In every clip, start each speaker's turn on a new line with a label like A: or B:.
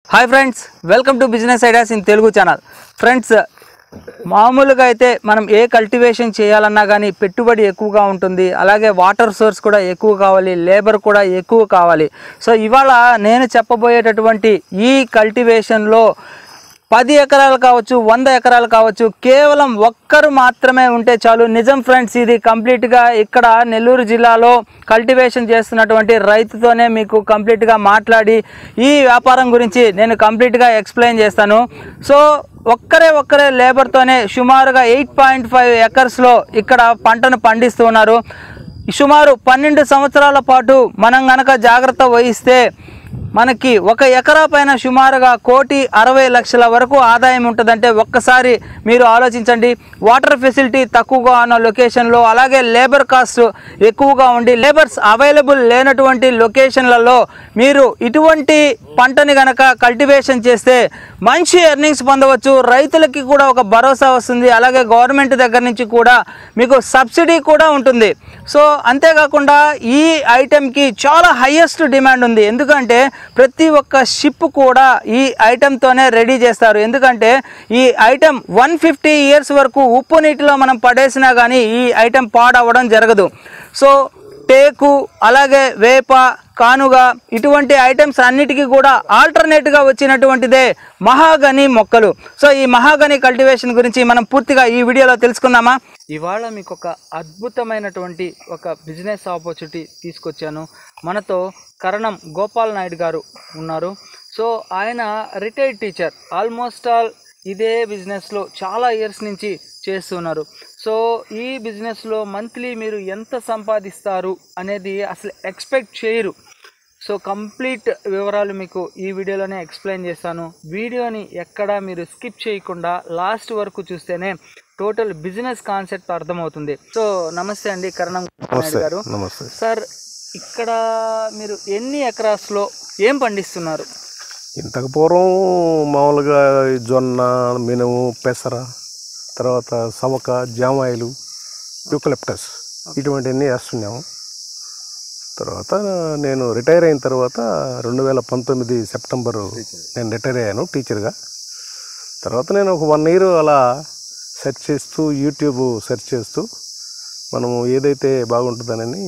A: Hi friends welcome to business ideas in Telugu channel friends మామూలుగా అయితే మనం ఏ కల్టివేషన్ చేయాలన్నా కానీ పెట్టుబడి ఎక్కువగా ఉంటుంది అలాగే వాటర్ సోర్స్ కూడా ఎక్కువ కావాలి లేబర్ కూడా ఎక్కువ కావాలి సో ఇవాళ నేను చెప్పబోయేటటువంటి ఈ కల్టివేషన్లో పది ఎకరాలు కావచ్చు వంద ఎకరాలు కావచ్చు కేవలం ఒక్కరు మాత్రమే ఉంటే చాలు నిజం ఫ్రెండ్స్ ఇది కంప్లీట్గా ఇక్కడ నెల్లూరు జిల్లాలో కల్టివేషన్ చేస్తున్నటువంటి రైతుతోనే మీకు కంప్లీట్గా మాట్లాడి ఈ వ్యాపారం గురించి నేను కంప్లీట్గా ఎక్స్ప్లెయిన్ చేస్తాను సో ఒక్కరే ఒక్కరే లేబర్తోనే సుమారుగా ఎయిట్ పాయింట్ ఫైవ్ ఎకర్స్లో ఇక్కడ పంటను పండిస్తూ ఉన్నారు సుమారు పన్నెండు సంవత్సరాల పాటు మనం గనక జాగ్రత్త వహిస్తే మనకి ఒక ఎకరా పైన సుమారుగా కోటి అరవై లక్షల వరకు ఆదాయం ఉంటుందంటే ఒక్కసారి మీరు ఆలోచించండి వాటర్ ఫెసిలిటీ తక్కువగా ఉన్న లొకేషన్లో అలాగే లేబర్ కాస్ట్ ఎక్కువగా ఉండి లేబర్స్ అవైలబుల్ లేనటువంటి లొకేషన్లలో మీరు ఇటువంటి పంటని గనక కల్టివేషన్ చేస్తే మంచి ఎర్నింగ్స్ పొందవచ్చు రైతులకి కూడా ఒక భరోసా వస్తుంది అలాగే గవర్నమెంట్ దగ్గర నుంచి కూడా మీకు సబ్సిడీ కూడా ఉంటుంది సో అంతేకాకుండా ఈ ఐటెంకి చాలా హైయెస్ట్ డిమాండ్ ఉంది ఎందుకంటే ప్రతి ఒక్క షిప్ కూడా ఈ ఐటెంతోనే రెడీ చేస్తారు ఎందుకంటే ఈ ఐటెం వన్ ఫిఫ్టీ ఇయర్స్ వరకు ఉప్పు నీటిలో మనం పడేసినా కానీ ఈ ఐటెం పాడవడం జరగదు సో టేకు అలాగే వేప కానుగ ఇటువంటి ఐటమ్స్ అన్నిటికీ కూడా ఆల్టర్నేట్గా వచ్చినటువంటిదే మహాగని మొక్కలు సో ఈ మహాగని కల్టివేషన్ గురించి మనం పూర్తిగా ఈ వీడియోలో తెలుసుకుందామా ఇవాళ మీకు ఒక అద్భుతమైనటువంటి ఒక బిజినెస్ ఆపర్చునిటీ తీసుకొచ్చాను మనతో కరణం గోపాల్ నాయుడు గారు ఉన్నారు సో ఆయన రిటైర్డ్ టీచర్ ఆల్మోస్ట్ ఆల్ ఇదే బిజినెస్లో చాలా ఇయర్స్ నుంచి చేస్తున్నారు సో ఈ బిజినెస్లో మంత్లీ మీరు ఎంత సంపాదిస్తారు అనేది అసలు ఎక్స్పెక్ట్ చేయరు సో కంప్లీట్ వివరాలు మీకు ఈ వీడియోలోనే ఎక్స్ప్లెయిన్ చేస్తాను వీడియోని ఎక్కడా మీరు స్కిప్ చేయకుండా లాస్ట్ వరకు చూస్తేనే టోటల్ బిజినెస్ కాన్సెప్ట్ అర్థమవుతుంది సో నమస్తే అండి కరణం నాయుడు గారు
B: నమస్తే
A: సార్ ఇక్కడ మీరు ఎన్ని ఎకరాస్లో ఏం పండిస్తున్నారు
B: ఇంతకు పూర్వం మామూలుగా ఈ జొన్న మినుము పెసర తర్వాత సవక జామాయిలు యూకలిప్టస్ ఇటువంటివన్నీ వేస్తున్నాము తర్వాత నేను రిటైర్ అయిన తర్వాత రెండు వేల పంతొమ్మిది సెప్టెంబరు నేను రిటైర్ అయ్యాను టీచర్గా తర్వాత నేను ఒక వన్ ఇయర్ అలా సెర్చ్ చేస్తూ యూట్యూబ్ సెర్చ్ చేస్తూ మనము ఏదైతే బాగుంటుందనని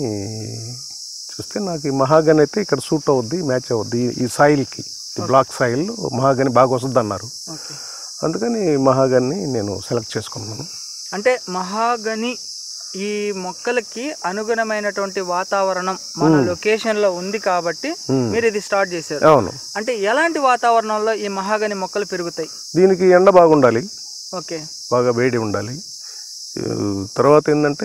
B: చూస్తే నాకు ఈ మహాగని అయితే ఇక్కడ సూట్ అవుద్ది మ్యాచ్ అవుద్ది ఈ- ఈ సాయిల్కి ఈ బ్లాక్ సాయిల్ మహాగని బాగా వస్తుంది అన్నారు
A: ఓకే
B: అందుకని మహాగని నేను సెలెక్ట్ చేసుకున్నాను
A: అంటే మహాగని ఈ మొక్కలకి అనుగుణమైనటువంటి వాతావరణం మన లొకేషన్ లో ఉంది కాబట్టి మీరు ఇది స్టార్ట్ చేశారు
B: అవును
A: అంటే ఎలాంటి వాతావరణంలో ఈ మహాగని మొక్కలు పెరుగుతాయి
B: దీనికి ఎండ బాగుండాలి
A: ఓకే
B: బాగా వేడి ఉండాలి ఈ తర్వాత ఏంటంటే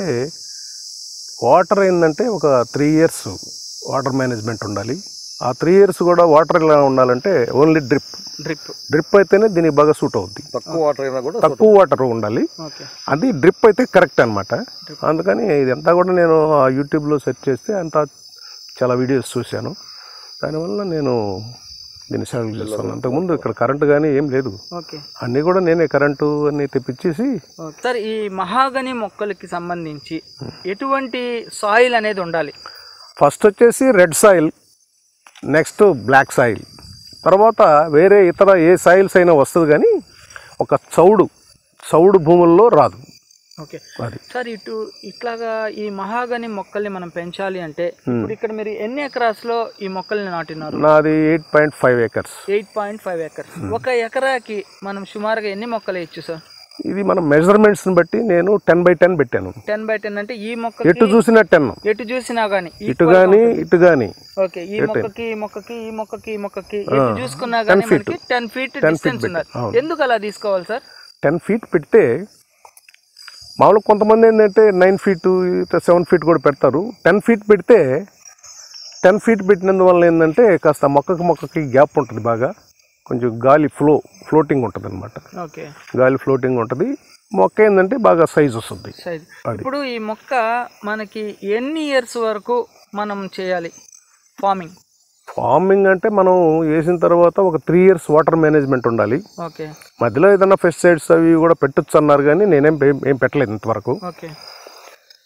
B: వాటర్ ఏంటంటే ఒక త్రీ ఇయర్స్ వాటర్ మేనేజ్మెంట్ ఉండాలి ఆ త్రీ ఇయర్స్ కూడా వాటర్ ఎలా ఉండాలంటే ఓన్లీ డ్రిప్
A: డ్రిప్
B: డ్రిప్ అయితేనే దీనికి బాగా సూట్ అవుద్ది
C: తక్కువ వాటర్ అయినా కూడా
B: తక్కువ వాటర్ ఉండాలి
A: ఓకే
B: అది డ్రిప్ అయితే కరెక్ట్ అనమాట అందుకని ఇదంతా కూడా నేను ఆ యూట్యూబ్లో సెర్చ్ చేస్తే అంతా చాలా వీడియోస్ చూశాను దానివల్ల నేను దీన్ని సెలెక్ట్ చేస్తాను అంతకుముందు ఇక్కడ కరెంటు కానీ ఏం లేదు
A: ఓకే
B: అన్నీ కూడా నేనే కరెంటు అన్నీ తెప్పించేసి
A: సార్ ఈ మహాగని మొక్కలకి సంబంధించి ఎటువంటి సాయిల్ అనేది ఉండాలి
B: ఫస్ట్ వచ్చేసి red soil next black soil తర్వాత వేరే ఇతర ఏ సాయిల్స్ అయినా వస్తుంది కానీ ఒక చౌడు చౌడు భూముల్లో రాదు
A: ఓకే
B: అది
A: సార్ ఇటు ఇట్లాగా ఈ మహాగని మొక్కల్ని మనం పెంచాలి అంటే ఇప్పుడు ఇక్కడ మీరు ఎన్ని ఎకరాస్ లో ఈ మొక్కల్ని నాటినారు
B: నాది eight point five acres
A: eight point five acres ఒక ఎకరాకి మనం సుమారుగా ఎన్ని మొక్కలు ఇచ్చు సార్
B: ఇది మన మెజర్మెంట్స్ని బట్టి నేను టెన్ బై టెన్ పెట్టాను
A: టెన్ బై టెన్ అంటే ఈ
B: ఎటు
A: మొక్కకి
B: చూసినా టెన్
A: ఎటు చూసినా గానీ
B: ఇటు కానీ ఇటు కానీ
A: ఓకే ఈ మొక్కకి ఈ మొక్కకి ఈ మొక్కకి ఈ మొక్కకి ఎటు చూసుకున్నా గానీ మనకి టెన్ ఫీట్ డిస్టెన్స్ ఉన్నది ఎందుకు అలా తీసుకోవాలి సార్
B: టెన్ ఫీట్ పెడితే మామూలుగా కొంతమంది ఏంటంటే నైన్ ఫీట్ సెవెన్ ఫీట్ కూడా పెడతారు టెన్ ఫీట్ పెడితే టెన్ ఫీట్ పెట్టినందువల్ల ఏంటంటే కాస్త మొక్కకి మొక్కకి గ్యాప్ ఉంటుంది బాగా కొంచెం గాలి ఫ్లో ఫ్లోటింగ్ ఉంటుంది అనమాట
A: ఓకే
B: గాలి ఫ్లోటింగ్ ఉంటుంది మొక్క ఏంటంటే బాగా సైజ్ వస్తుంది
A: సైజ్
B: అది.
A: ఇప్పుడు ఈ మొక్క మనకి ఎన్ని ఇయర్స్ వరకు మనం చేయాలి ఫార్మింగ్
B: ఫార్మింగ్ అంటే మనం వేసిన తర్వాత ఒక త్రీ ఇయర్స్ వాటర్ మేనేజ్మెంట్ ఉండాలి
A: ఓకే
B: మధ్యలో ఏదైనా పెస్టిసైడ్స్ అవి కూడా పెట్టొచ్చు అన్నారు కానీ నేనేం ఏం- ఏం పెట్టలేదు ఇంతవరకు
A: ఓకే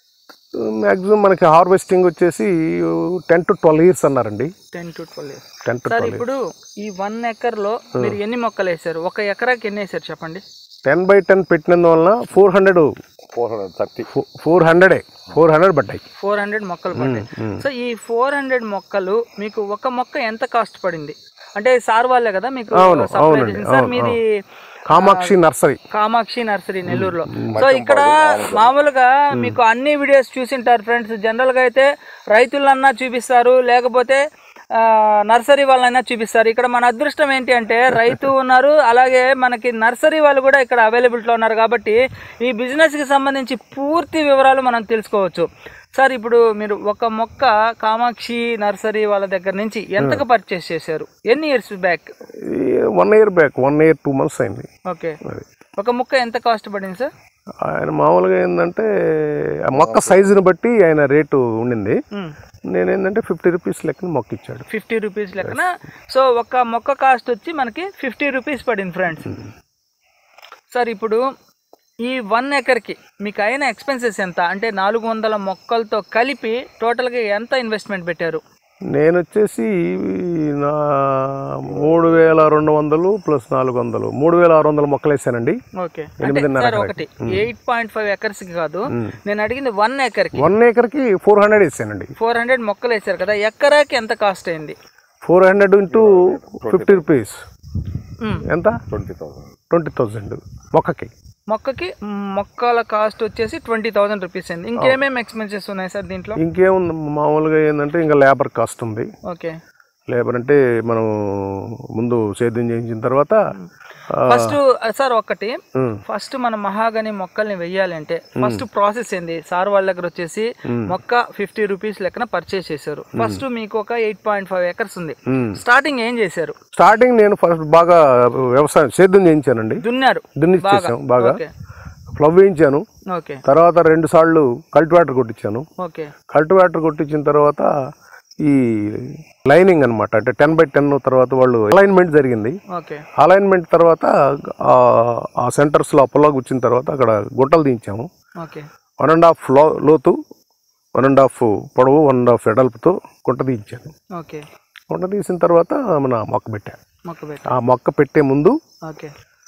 B: మ్యాక్సిమం మనకి హార్వెస్టింగ్ వచ్చేసి టెన్ టు ట్వెల్వ్ ఇయర్స్ అన్నారండి
A: ten to twelve
B: ten to
A: sir
B: twelve
A: ఇప్పుడు ఈ వన్ ఎకర్ లో మీరు ఎన్ని మొక్కలు వేసారు ఒక ఎకరాకి ఎన్ని వేసారు చెప్పండి
B: టెన్ బై టెన్ పెట్టినందువలన four hundred
C: four hundred thirty
B: four హండ్రెడే ఫోర్ హండ్రెడ్ పడ్డాయి
A: ఫోర్ హండ్రెడ్ మొక్కలు పడ్డాయి సో ఈ ఫోర్ హండ్రెడ్ మొక్కలు మీకు ఒక మొక్క ఎంత కాస్ట్ పడింది అంటే సార్ వాళ్ళే కదా మీకు
B: అవును,
A: supply
B: అవునండి,
A: చేసింది. సార్
B: అవును,
A: మీది
B: కామాక్షి నర్సరీ
A: కామాక్షి నర్సరీ నెల్లూరులో సో ఇక్కడ మామూలుగా మీకు అన్ని వీడియోస్ చూసింటారు ఫ్రెండ్స్ జనరల్ గా అయితే రైతులన్నా చూపిస్తారు లేకపోతే ఆ, నర్సరీ వాళ్ళైనా చూపిస్తారు ఇక్కడ మన అదృష్టం ఏంటి అంటే రైతు ఉన్నారు అలాగే మనకి నర్సరీ వాళ్ళు కూడా ఇక్కడ అవైలబిలిటీలో ఉన్నారు కాబట్టి ఈ బిజినెస్ కి సంబంధించి పూర్తి వివరాలు మనం తెలుసుకోవచ్చు సార్ ఇప్పుడు మీరు ఒక మొక్క కామాక్షి నర్సరీ వాళ్ళ దగ్గర నుంచి ఎంతకు పర్చేస్ చేశారు ఎన్ని years back
B: one year back one year two months అయింది
A: ఓకే
B: అది
A: ఒక ముక్క ఎంత కాస్ట్ పడింది సార్
B: ఆయన మామూలుగా ఏంటంటే ఆ మొక్క సైజుని బట్టి ఆయన రేటు ఉండింది నేనేంటంటే ఫిఫ్టీ రూపీస్ లెక్కన మొక్క ఇచ్చాడు
A: ఫిఫ్టీ రూపీస్ లెక్కన సో ఒక మొక్క కాస్ట్ వచ్చి మనకి ఫిఫ్టీ రూపీస్ పడింది ఫ్రెండ్స్ సార్ ఇప్పుడు ఈ వన్ ఎకర్కి మీకు అయిన ఎక్స్పెన్సెస్ ఎంత అంటే నాలుగు వందల మొక్కలతో కలిపి టోటల్గా ఎంత ఇన్వెస్ట్మెంట్ పెట్టారు
B: నేను వచ్చేసి నా మూడు వేల రెండు వందలు ప్లస్ నాలుగు వందలు మూడు వేల ఆరు వందల మొక్కలు వేసానండి
A: ఓకే అంటే
B: ఎనిమిదిన్నర
A: సార్ ఒకటి ఎయిట్ పాయింట్ ఫైవ్ ఎకర్స్కి కాదు నేను అడిగింది వన్ ఎకర్కి
B: వన్ ఏకర్కి ఫోర్ హండ్రెడ్ వేసానండి
A: ఫోర్ హండ్రెడ్ మొక్కలు వేసారు కదా ఎకరాకి ఎంత కాస్ట్ అయింది
B: four hundred into fifty rupees
A: మ్మ్.
B: ఎంత
C: ట్వంటీ థౌసండ్
B: ట్వంటీ థౌజండ్ మొక్కకి
A: మొక్కకి మొక్కల కాస్ట్ వచ్చేసి ట్వంటీ థౌసండ్ రూపీస్ అయింది ఇంకేమేమి ఎక్స్పెన్సెస్ ఉన్నాయి సార్ దీంట్లో
B: ఇంకేముంది మామూలుగా ఏంటంటే ఇంకా లేబర్ కాస్ట్ ఉంది
A: ఓకే
B: లేబర్ అంటే మనం ముందు సేద్యం చేయించిన తర్వాత ఆ,
A: ఫస్ట్ సార్ ఒకటి
B: ఉమ్,
A: ఫస్ట్ మన మహాగని మొక్కల్ని వెయ్యాలంటే ఫస్ట్ ప్రాసెస్ ఏంది సార్ వాళ్ళ దగ్గర వచ్చేసి మొక్క ఫిఫ్టీ రూపీస్ లెక్కన పర్చేస్ చేశారు ఫస్ట్ మీకు ఒక ఎయిట్ పాయింట్ ఫైవ్ ఎకర్స్ ఉంది
B: ఉమ్.
A: స్టార్టింగ్ ఏం చేశారు
B: స్టార్టింగ్ నేను ఫస్ట్ బాగా వ్యవసాయం సేద్యం చేయించానండి
A: దున్నారు
B: దున్నిచ్చేసాం బాగా
A: ఓకే
B: ఫ్లవ్ వేయించాను
A: ఓకే
B: తర్వాత రెండు సార్లు కల్టివేటర్ కొట్టించాను
A: ఓకే
B: కల్టివేటర్ కొట్టించిన తర్వాత ఈ లైనింగ్ అన్నమాట అంటే టెన్ బై టెన్ తర్వాత వాళ్ళు అలైన్మెంట్ జరిగింది
A: ఓకే
B: అలైన్మెంట్ తర్వాత ఆ- ఆ సెంటర్స్లో అప్పలో కూర్చిన తర్వాత అక్కడ గుంటలు దించాము
A: ఓకే
B: వన్ అండ్ హాఫ్ లో లోతు వన్ అండ్ హాఫ్ పొడవు వన్ అండ్ హాఫ్ ఎడల్పుతో గుంట తీయించాను
A: ఓకే
B: గుంట తీసిన తర్వాత మన మొక్క పెట్టాను
A: మొక్క పెట్టి
B: ఆ మొక్క పెట్టే ముందు
A: ఓకే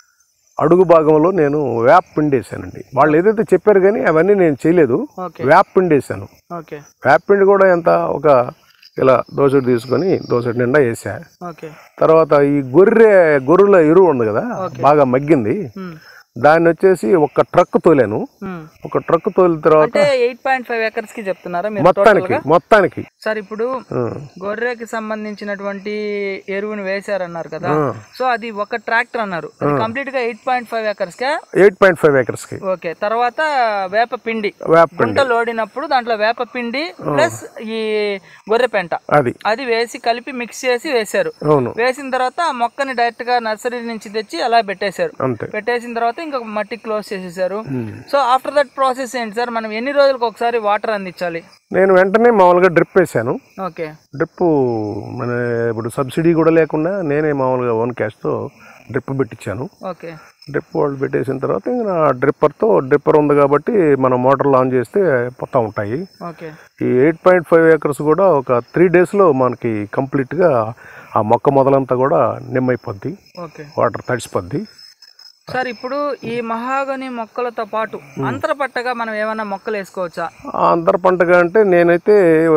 B: అడుగు భాగంలో నేను వేప పిండి వేసానండి వాళ్ళు ఏదైతే చెప్పారు కానీ అవన్నీ నేను చేయలేదు
A: ఓకే
B: వేప పిండి వేసాను
A: ఓకే
B: వేప పిండి కూడా ఎంత ఒక ఇలా దోసెడు తీసుకొని దోసెడు నిండా వేసా
A: ఓకే
B: తర్వాత ఈ గొర్రె గొర్రెల ఎరువు ఉంది కదా బాగా మగ్గింది
A: మ్మ్.
B: దాన్ని వచ్చేసి ఒక ట్రక్ తోలాను
A: మ్మ్.
B: ఒక ట్రక్ తోలిన తర్వాత
A: అంటే ఎయిట్ పాయింట్ ఫైవ్ ఎకర్స్ కి చెప్తున్నారా మీరు
B: మొత్తానికి
A: total గా?
B: మొత్తానికి
A: సార్ ఇప్పుడు
B: ఆ,
A: గొర్రెకి సంబంధించినటువంటి ఎరువుని వేశారన్నారు కదా సో అది ఒక ట్రాక్టర్ అన్నారు అది కంప్లీట్ గా ఎయిట్ పాయింట్ ఫైవ్ ఎకర్స్ కా
B: ఎయిట్ పాయింట్ ఫైవ్ ఏకర్స్కి
A: ఓకే తర్వాత వేప పిండి
B: వేప పిండి
A: గుంట లోడినప్పుడు దాంట్లో వేప పిండి ప్లస్ ఈ గొర్రె పెంట
B: అది
A: అది వేసి కలిపి మిక్స్ చేసి వేశారు
B: అవును
A: వేసిన తర్వాత ఆ మొక్కని డైరెక్ట్ గా నర్సరీ నుంచి తెచ్చి అలా పెట్టేశారు
B: అంతే
A: పెట్టేసిన తర్వాత ఇంకా మట్టి క్లోజ్ చేసేసారు సో ఆఫ్టర్ దట్ ప్రాసెస్ ఏంటి సార్ మనం ఎన్ని రోజులకు ఒకసారి వాటర్ అందించాలి
B: నేను వెంటనే మామూలుగా డ్రిప్ వేసాను
A: ఓకే
B: డ్రిప్ మన ఇప్పుడు సబ్సిడీ కూడా లేకుండా నేనే మామూలుగా ఓన్ క్యాష్తో డ్రిప్ పెట్టించాను
A: ఓకే
B: డ్రిప్ వాళ్ళు పెట్టేసిన తర్వాత ఇంకా నా డ్రిప్పర్తో డ్రిప్పర్ ఉంది కాబట్టి మనం మోటార్లు ఆన్ చేస్తే పోతా ఉంటాయి
A: ఓకే
B: ఈ ఎయిట్ పాయింట్ ఫైవ్ ఏకర్స్ కూడా ఒక త్రీ డేస్లో మనకి కంప్లీట్గా ఆ మొక్క మొదలంతా కూడా నిమ్మైపోద్ది
A: ఓకే
B: వాటర్ తడిసిపోద్ది
A: సార్ ఇప్పుడు ఈ మహాగని మొక్కలతో పాటు అంతర పట్టగా మనం ఏమైనా మొక్కలు వేసుకోవచ్చా
B: ఆ అంతర పంటగా అంటే నేనైతే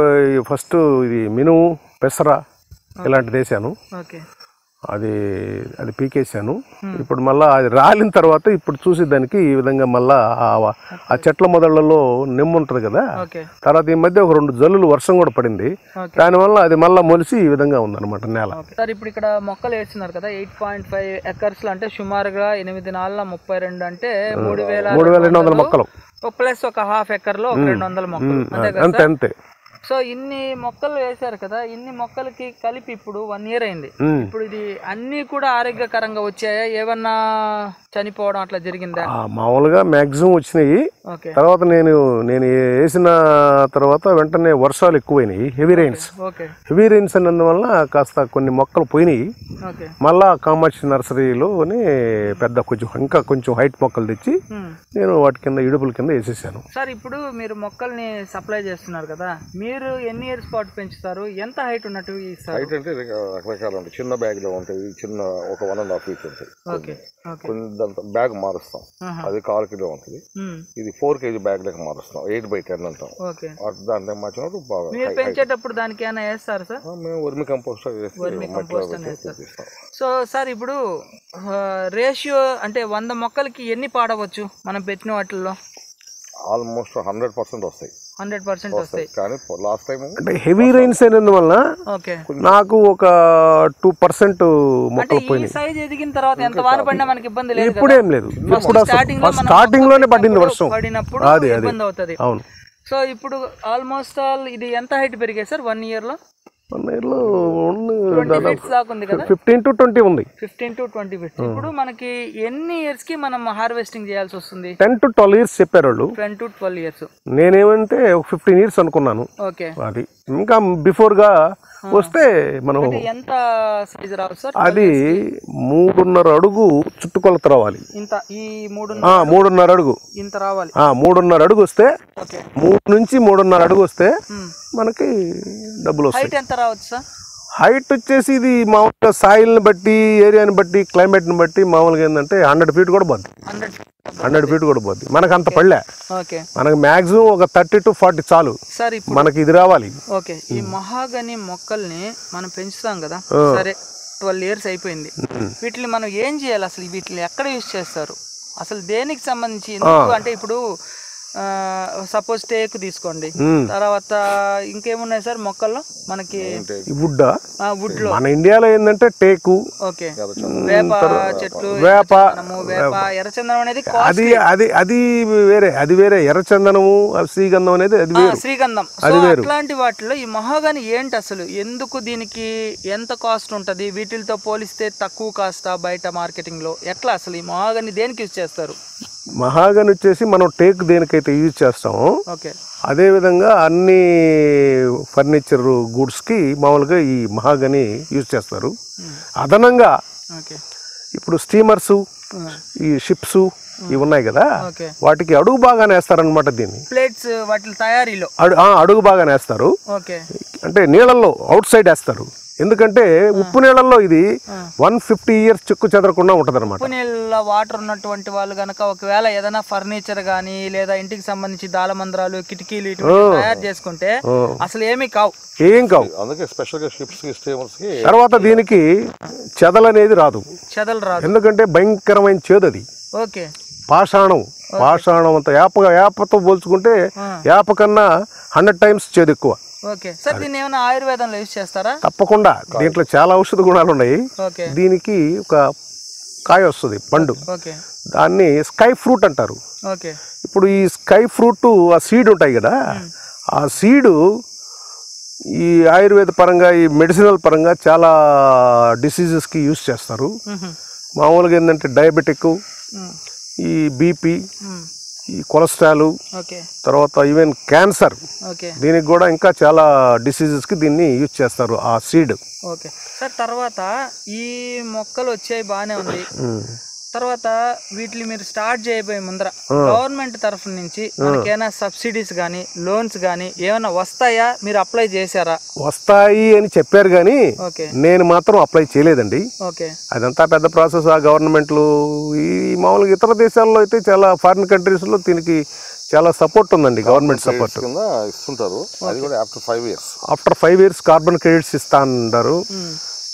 B: ఫస్ట్ ఇది మినుము పెసర ఇలాంటిది వేసాను
A: ఓకే
B: అది అది పీకేసాను ఇప్పుడు మళ్ళా అది రాలిన తర్వాత ఇప్పుడు చూసి దానికి ఈ విధంగా మళ్ళా ఆ- ఆ చెట్ల మొదళ్లలో నిమ్మ ఉంటుంది కదా
A: ఓకే
B: తర్వాత ఈ మధ్య ఒక రెండు జల్లులు వర్షం కూడా పడింది
A: ఓకే
B: దానివల్ల అది మళ్ళా మొలిసి ఈ విధంగా ఉందన్నమాట నేల
A: ఓకే. సార్ ఇప్పుడు ఇక్కడ మొక్కలు వేస్తున్నారు కదా ఎయిట్ పాయింట్ ఫైవ్ ఎకర్స్ లో అంటే సుమారుగా ఎనిమిది నాలుగు ముప్పై రెండు అంటే మూడు వేల
B: మూడు వేల రెండు వందల మొక్కలు
A: ప్లస్ ఒక హాఫ్ ఎకర్ లో ఒక రెండు వందల మొక్కలు అంతే కదా
B: అంతే అంతే
A: సో ఇన్ని మొక్కలు వేశారు కదా ఇన్ని మొక్కలకి కలిపి ఇప్పుడు వన్ ఇయర్ అయింది
B: ఉమ్.
A: ఇప్పుడు ఇది అన్ని కూడా ఆరోగ్యకరంగా వచ్చాయా ఏమన్నా చనిపోవడం అట్లా జరిగిందా
B: ఆ, మామూలుగా మ్యాక్సిమం వచ్చినాయి
A: ఓకే
B: తర్వాత నేను నేను వేసిన తర్వాత వెంటనే వర్షాలు ఎక్కువైనాయి heavy rains
A: okay
B: heavy rains అన్నందువల్ల కాస్త కొన్ని మొక్కలు పోయినాయి
A: ఓకే
B: మళ్ళా కామాక్షి నర్సరీలోని పెద్ద కొంచెం ఇంకా కొంచెం హైట్ మొక్కలు తెచ్చి
A: ఉమ్.
B: నేను వాటి కింద ఇడుపుల కింద వేసేసాను
A: సార్ ఇప్పుడు మీరు మొక్కల్ని సప్లై చేస్తున్నారు కదా మీరు ఎన్ని ఇయర్స్ పాటు పెంచుతారు ఎంత హైట్ ఉన్నట్టు ఇస్తారు
C: హైట్ అంటే రక- రకరకాలు ఉంటాయి చిన్న బ్యాగ్ లో ఉంటాయి చిన్న ఒక వన్ అండ్ హాఫ్ ఫీట్ ఉంటాయి
A: ఓకే ఓకే
C: కొన్ని దాంతో బ్యాగ్ మారుస్తాం
A: ఆహా.
C: అది కాల్ కిలో ఉంటుంది
A: ఉమ్.
C: ఇది ఫోర్ కేజీ బ్యాగ్ లెక్క మారుస్తాం ఎయిట్ బై టెన్ అంటాం
A: ఓకే
C: అటు దాంట్లో మార్చినప్పుడు బాగా
A: మీరు పెంచేటప్పుడు దానికి ఏమైనా వేస్తారు సార్
C: ఆ, మేము వర్మి కంపోస్ట్ వేసి
A: వర్మి
C: మట్టిలో
A: కంపోస్ట్ అని
C: పెట్టి
A: వేస్తారు.
C: పెంచిస్తాం.
A: సో సార్ ఇప్పుడు రేషియో అంటే వంద మొక్కలకి ఎన్ని పాడవచ్చు మనం పెట్టిన వాటిల్లో
C: ఆల్మోస్ట్ హండ్రెడ్ పర్సెంట్ వస్తాయి
A: హండ్రెడ్ పర్సెంట్ వస్తాయి
C: కానీ లాస్ట్ టైం
B: అంటే హెవీ రైన్స్ అయినందువల్ల
A: ఓకే
B: నాకు ఒక టూ పర్సెంట్
A: అంటే
B: మొక్కలు
A: ఈ
B: పోయినాయి
A: సైజ్ ఎదిగిన తర్వాత ఎంత వాన పడినా మనకి ఇబ్బంది లేదు
B: ఇప్పుడు ఏం లేదు ఇప్పుడు
A: స్టార్టింగ్ లో మనం
B: స్టార్టింగ్ లోనే పడింది
A: మొక్క
B: వర్షం
A: పడినప్పుడు
B: అది అది
A: ఇబ్బంది అవుతుంది
B: అవును
A: సో ఇప్పుడు ఆల్మోస్ట్ ఆల్ ఇది ఎంత హైట్ పెరిగాయి సార్ వన్ ఇయర్ లో
B: వన్ ఇయర్లో
A: ట్వంటీ ఫీట్స్ దాకా ఉంది కదా
B: ఫిఫ్టీన్ టు ట్వంటీ ఉంది
A: ఫిఫ్టీన్ టు ట్వంటీ ఫీట్స్ ఇప్పుడు మనకి ఎన్ని ఇయర్స్ కి మనం హార్వెస్టింగ్ చేయాల్సి వస్తుంది
B: టెన్ టు ట్వెల్వ్ ఇయర్స్ చెప్పారు వాళ్ళు
A: టెన్ టు ట్వెల్వ్ ఇయర్స్
B: నేనేమంటే ఒక ఫిఫ్టీన్ ఇయర్స్ అనుకున్నాను
A: ఓకే
B: అది ఇంకా బిఫోర్గా వస్తే మనం
A: ఎంత సైజ్ రావచ్చు సార్
B: అది మూడున్నర అడుగు చుట్టుకొలత రావాలి
A: ఇంత ఈ మూడు
B: ఆ, మూడున్నర అడుగు
A: ఇంత రావాలి
B: ఆ, మూడున్నర అడుగు వస్తే
A: ఓకే
B: మూడు నుంచి మూడున్నర అడుగు వస్తే మనకి డబ్బులు వస్తాయి
A: హైట్ ఎంత రావచ్చు సార్
B: హైట్ వచ్చేసి ఇది మామూలుగా సాయిల్ని బట్టి ఏరియాని బట్టి క్లైమేట్ని బట్టి మామూలుగా ఏంటంటే హండ్రెడ్ ఫీట్ కూడా పోద్ది
A: హండ్రెడ్
B: హండ్రెడ్ ఫీట్ కూడా పోద్ది మనకు అంత పడలే
A: ఓకే
B: మనకు మ్యాక్సిమం ఒక థర్టీ టు ఫార్టీ చాలు
A: సార్ ఇప్పుడు
B: మనకి ఇది రావాలి
A: ఓకే ఈ మహాగని మొక్కల్ని మనం పెంచుతాం కదా సరే ట్వెల్వ్ ఇయర్స్ అయిపోయింది వీటిని మనం ఏం చేయాలి అసలు వీటిని ఎక్కడ యూజ్ చేస్తారు అసలు దేనికి సంబంధించి ఎందుకు అంటే ఇప్పుడు సపోజ్ టేక్ తీసుకోండి
B: మ్మ్.
A: తర్వాత ఇంకేమున్నాయి సార్ మొక్కల్లో మనకి
B: ఈ వుడ్
A: వుడ్ లో
B: మన ఇండియాలో ఏంటంటే టేకు
A: ఓకే వేప చెట్లు
B: వేప,
A: ఎర్రచందనము, వేప ఎర్రచందనం అనేది cost-
B: అది అది అది వేరే అది వేరే ఎర్రచందనము ఆ శ్రీగంధం అనేది అది
A: ఆ,
B: వేరు
A: శ్రీగంధం సో అట్లాంటి వాటిలో ఈ మహాగని ఏంటి అసలు ఎందుకు దీనికి ఎంత కాస్ట్ ఉంటది వీటితో పోలిస్తే తక్కువ కాస్తా బయట మార్కెటింగ్ లో ఎట్లా అసలు ఈ మహాగని దేనికి యూజ్ చేస్తారు
B: మహాగని వచ్చేసి మనం టేక్ దేనికైతే యూజ్ చేస్తామో
A: ఓకే
B: అదేవిధంగా అన్ని ఫర్నిచర్ గూడ్స్కి మామూలుగా ఈ మహాగని యూజ్ చేస్తారు అదనంగా
A: ఓకే
B: ఇప్పుడు స్టీమర్స్ ఈ షిప్స్ ఇవి ఉన్నాయి కదా
A: ఓకే
B: వాటికి అడుగు బాగానే వేస్తారనమాట దీన్ని
A: ప్లేట్స్ వాటి తయారీలో
B: అడు ఆ, అడుగు బాగానే వేస్తారు
A: ఓకే
B: అంటే నీళ్ళల్లో అవుట్ సైడ్ వేస్తారు ఎందుకంటే ఉప్పు నీళ్ళల్లో ఇది వన్ ఫిఫ్టీ ఇయర్స్ చిక్కు చెదరకుండా ఉంటుంది అనమాట
A: ఉప్పు నీళ్ళ వాటర్ ఉన్నటువంటి వాళ్ళు గనక ఒకవేళ ఏదైనా ఫర్నిచర్ గానీ లేదా ఇంటికి సంబంధించి దాలమందిరాలు కిటికీలు ఇటువంటి తయారు చేసుకుంటే అసలు ఏమీ కావు
B: ఏం కావు
C: అందుకే స్పెషల్ గా షిప్స్ కి స్టీమర్స్ కి
B: తర్వాత దీనికి చెదలు అనేది రాదు
A: చెదలు రాదు
B: ఎందుకంటే భయంకరమైన చేదు అది
A: ఓకే
B: పాషాణం పాషాణం అంత యాప యాపతో పోల్చుకుంటే యాప కన్నా హండ్రెడ్ టైమ్స్ చేదు ఎక్కువ
A: ఓకే సార్ దీన్ని ఏమైనా ఆయుర్వేదంలో యూజ్ చేస్తారా
B: తప్పకుండా దీంట్లో చాలా ఔషధ గుణాలు ఉన్నాయి
A: ఓకే
B: దీనికి ఒక కాయ వస్తుంది పండు
A: ఓకే
B: దాన్ని స్కై ఫ్రూట్ అంటారు
A: ఓకే
B: ఇప్పుడు ఈ స్కై ఫ్రూట్ ఆ సీడ్ ఉంటాయి కదా ఆ సీడు ఈ ఆయుర్వేద పరంగా ఈ మెడిసినల్ పరంగా చాలా డిసీజెస్కి యూస్ చేస్తారు
A: మ్హూ.
B: మామూలుగా ఏంటంటే డయాబెటిక్
A: మ్.
B: ఈ బీపీ
A: మ్.
B: ఈ కొలెస్ట్రాల్
A: ఓకే
B: తర్వాత ఈవెన్ క్యాన్సర్
A: ఓకే
B: దీనికి కూడా ఇంకా చాలా డిసీజెస్కి దీన్ని యూజ్ చేస్తారు ఆ సీడ్
A: ఓకే సార్ తర్వాత ఈ మొక్కలు వచ్చాయి బాగానే ఉంది తర్వాత వీటిని మీరు స్టార్ట్ చేయబోయే ముందర గవర్నమెంట్ తరఫు నుంచి మనకేమైనా సబ్సిడీస్ కానీ లోన్స్ కానీ ఏమైనా వస్తాయా మీరు అప్లై చేశారా
B: వస్తాయి అని చెప్పారు కానీ
A: ఓకే
B: నేను మాత్రం అప్లై చేయలేదండి
A: ఓకే
B: అదంతా పెద్ద ప్రాసెస్ ఆ గవర్నమెంట్లు ఈ మామూలుగా ఇతర దేశాల్లో అయితే చాలా ఫారిన్ కంట్రీస్లో దీనికి చాలా సపోర్ట్ ఉందండి గవర్నమెంట్ సపోర్ట్
C: కింద ఇస్తుంటారు అది కూడా after five years
B: after five years carbon credits ఇస్తా అన్నారు